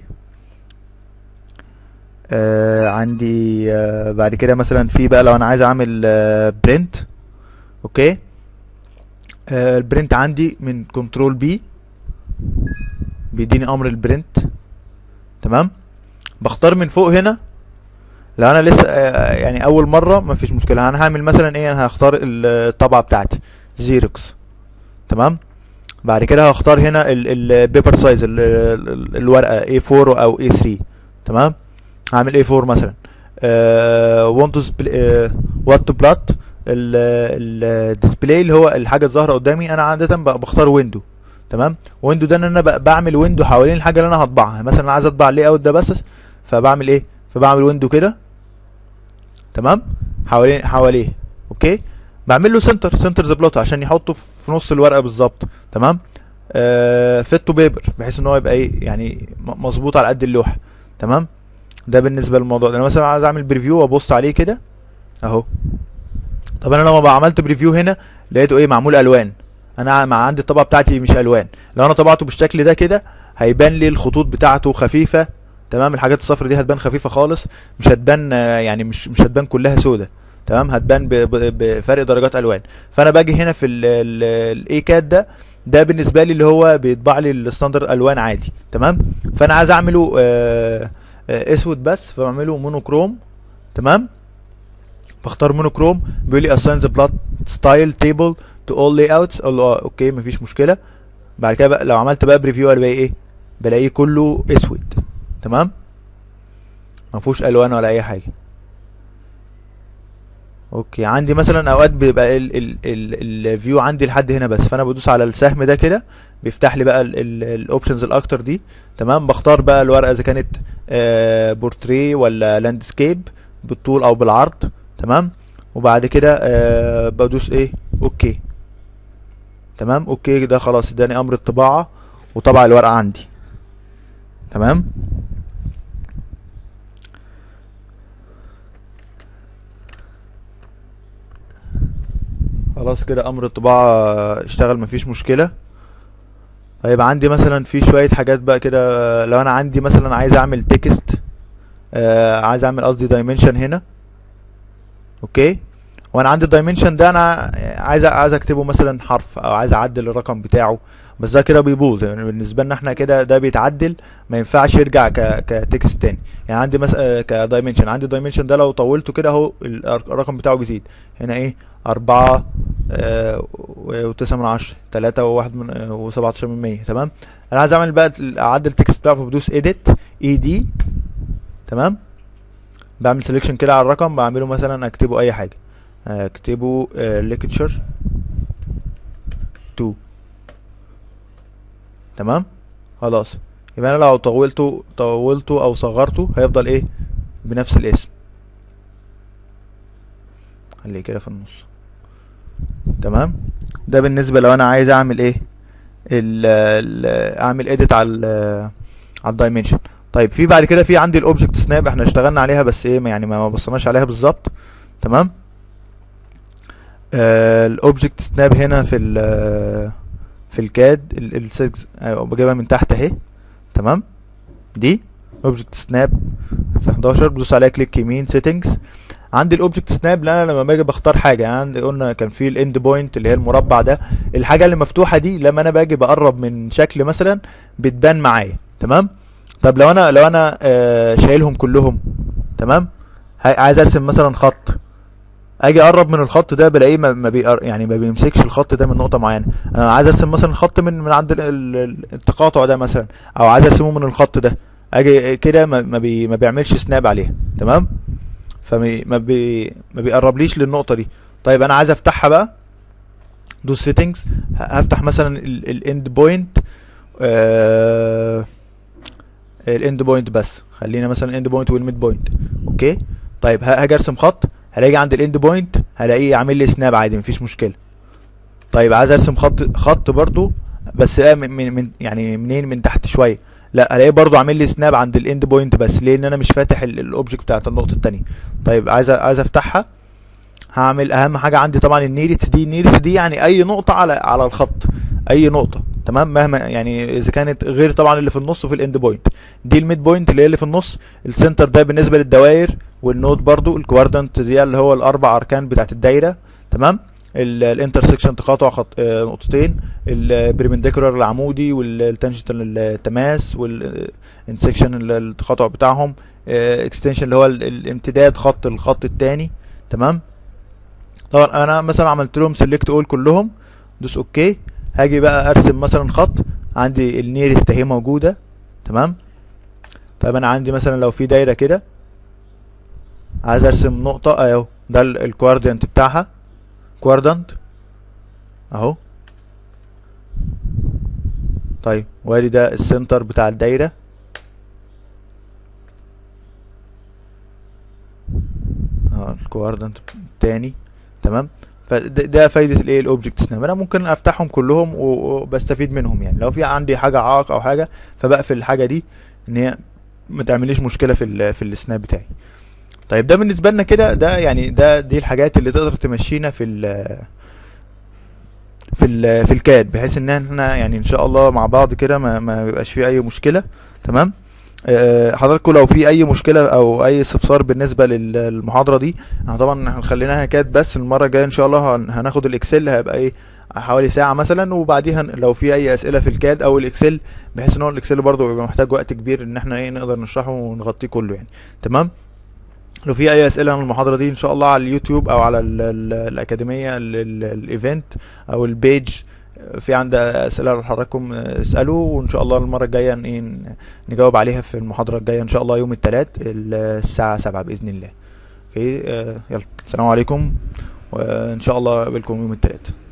آه عندي آه بعد كده مثلا في بقى لو انا عايز اعمل آه برنت اوكي آه البرنت عندي من كنترول بي بيديني امر البرنت تمام بختار من فوق هنا لو انا لسه آه يعني اول مره مفيش مشكله انا هعمل مثلا ايه انا هختار الطبعه بتاعتي زيروكس تمام بعد كده هختار هنا البيبر سايز الورقه A4 او A3 تمام هعمل A4 مثلا want to what to plot الديسبلاي اللي هو الحاجه الظاهره قدامي انا عاده ب- بختار ويندو تمام ويندو ده ان انا ب- بعمل ويندو حوالين الحاجه اللي انا هطبعها مثلا انا عايز اطبع اللي اوت ده بس فبعمل ايه فبعمل ويندو كده تمام حوالين حواليه اوكي بعمل له سنتر سنتر ذا بلوت عشان يحطه في نص الورقه بالظبط تمام فيت تو بيبر بحيث ان هو يبقى ايه يعني م- مظبوط على قد اللوحه تمام ده بالنسبه للموضوع ده انا مثلا عايز اعمل بريفيو وابص عليه كده اهو طب انا لما بقى عملت بريفيو هنا لقيته ايه معمول الوان انا مع عندي الطبعه بتاعتي مش الوان لو انا طبعته بالشكل ده كده هيبان لي الخطوط بتاعته خفيفه تمام الحاجات الصفر دي هتبان خفيفه خالص مش هتبان آه، يعني مش مش هتبان كلها سودة تمام هتبان ب- ب- بفرق درجات الوان فانا باجي هنا في الاي كاد ده ده بالنسبه لي اللي هو بيطبع لي الستاندر الوان عادي تمام فانا عايز اعمله آه، آه، اسود بس فبعمله مونوكروم تمام بختار مونوكروم بيقول لي assign the plot style table to all layouts اقول له اه اوكي مفيش مشكله بعد كده بقى لو عملت بقى بريفيو الاقي ايه بلاقيه كله اسود تمام ما فيهوش الوان ولا اي حاجه اوكي عندي مثلا اوقات بيبقى الفيو عندي لحد هنا بس فانا بدوس على السهم ده كده بيفتح لي بقى الاوبشنز الاكتر دي تمام بختار بقى الورقه اذا كانت بورتري ولا لاندسكيب بالطول او بالعرض تمام وبعد كده آه بدوس ايه اوكي تمام اوكي ده خلاص اداني امر الطباعه وطبع الورقه عندي تمام خلاص كده امر الطباعه اشتغل مفيش مشكله طيب عندي مثلا في شويه حاجات بقى كده لو انا عندي مثلا عايز اعمل تكست آه عايز اعمل قصدي دايمنشن هنا اوكي وانا عندي الدايمنشن ده انا عايز عايز اكتبه مثلا حرف او عايز اعدل الرقم بتاعه بس ده كده بيبوظ يعني بالنسبه لنا احنا كده ده بيتعدل ما ينفعش يرجع ك كتكست تاني يعني عندي مثلا كدايمنشن عندي دايمنشن ده لو طولته كده اهو ال- الرقم بتاعه بيزيد هنا ايه أربعة آه، و- وتسعة من عشرة تلاتة وواحد من آه، وسبعتاشر من مية تمام انا عايز اعمل بقى اعدل التكست بتاعه فبدوس edit اي دي تمام بعمل سelection كده على الرقم بعمله مثلا اكتبه اي حاجة اكتبه lecture 2 تمام خلاص يبقى انا لو طولته طولته او صغرته هيفضل ايه بنفس الاسم خليه كده في النص تمام ده بالنسبه لو انا عايز اعمل ايه ال ال اعمل اديت على ال على الدايمنشن طيب في بعد كده في عندي الاوبجكت سناب احنا اشتغلنا عليها بس ايه يعني ما ما بصيناش عليها بالظبط تمام الاوبجكت سناب هنا في ال في الكاد السكس بجيبها من تحت اهي تمام دي اوبجكت سناب في 11 بدوس عليها كليك يمين سيتنجز عندي الاوبجكت سناب لا انا لما باجي بختار حاجه يعني عندي قلنا كان في الاند بوينت اللي هي المربع ده الحاجه اللي مفتوحه دي لما انا باجي بقرب من شكل مثلا بتبان معايا تمام طب لو انا لو انا آه شايلهم كلهم تمام ه- عايز ارسم مثلا خط اجي اقرب من الخط ده بلاقيه ما ما بيقر... يعني ما بيمسكش الخط ده من نقطه معينه انا عايز ارسم مثلا خط من من عند ال- ال- ال- التقاطع ده مثلا او عايز ارسمه من الخط ده اجي كده ما ما, بي... ما بيعملش سناب عليها تمام فما ما, بي... ما بيقربليش للنقطه دي طيب انا عايز افتحها بقى دوس سيتنجز هفتح مثلا الاند بوينت الاند بوينت بس خلينا مثلا الاند بوينت والميد بوينت اوكي طيب ه- هاجي ارسم خط هلاقي عند الاند بوينت هلاقيه عامل لي سناب عادي مفيش مشكله طيب عايز ارسم خط خط برضو بس بقى من, من, من يعني منين من تحت شويه لا الاقيه برضو عامل لي سناب عند الاند بوينت بس ليه ان انا مش فاتح الاوبجكت بتاعت النقطه التانية طيب عايز أ- عايز افتحها هعمل اهم حاجه عندي طبعا النيرست دي النيرست دي يعني اي نقطه على على الخط اي نقطه تمام مهما يعني اذا كانت غير طبعا اللي في النص وفي الاند بوينت دي الميد بوينت اللي هي اللي في النص السنتر ده بالنسبه للدوائر والنود برضو الكوادرنت دي اللي هو الاربع اركان بتاعت الدايره تمام الانترسكشن تقاطع خط آه، نقطتين البريمنديكولار العمودي والتانجنتال التماس والانسكشن التقاطع بتاعهم اكستنشن اللي هو ال- الامتداد خط الخط التاني تمام طبعا انا مثلا عملت لهم سيلكت اول كلهم دوس اوكي هاجي بقى ارسم مثلا خط عندي النيرست اهي موجوده تمام طيب انا عندي مثلا لو في دايره كده عايز ارسم نقطه اهو ده الكوارديانت بتاعها كواردنت اهو طيب وادي ده السنتر بتاع الدايره اه الكواردنت التاني تمام فده ده فايده الايه الاوبجكت سناب انا ممكن افتحهم كلهم و- وبستفيد منهم يعني لو في عندي حاجه عائق او حاجه فبقفل الحاجه دي ان هي ما تعمليش مشكله في ال في السناب بتاعي طيب ده بالنسبه لنا كده ده يعني ده دي الحاجات اللي تقدر تمشينا في ال في ال في الكاد بحيث ان احنا يعني ان شاء الله مع بعض كده ما ما يبقاش فيه اي مشكله تمام آه، حضراتكم لو في اي مشكله او اي استفسار بالنسبه لل- للمحاضره دي احنا طبعا احنا خليناها كاد بس المره الجايه ان شاء الله هن- هناخد الاكسل هيبقى ايه حوالي ساعه مثلا وبعديها ن- لو في اي اسئله في الكاد او الاكسل بحيث ان هو الاكسل برضه بيبقى محتاج وقت كبير ان احنا ايه نقدر نشرحه ونغطيه كله يعني تمام لو في اي اسئله عن المحاضره دي ان شاء الله على اليوتيوب او على ال ال الاكاديميه ال- ال- الايفنت او البيج في عندها اسئله لحضراتكم اسالوا وان شاء الله المره الجايه ن- إيه ن- نجاوب عليها في المحاضره الجايه ان شاء الله يوم الثلاث الساعه 7 باذن الله اوكي آه، يلا السلام عليكم وان شاء الله اقابلكم يوم الثلاث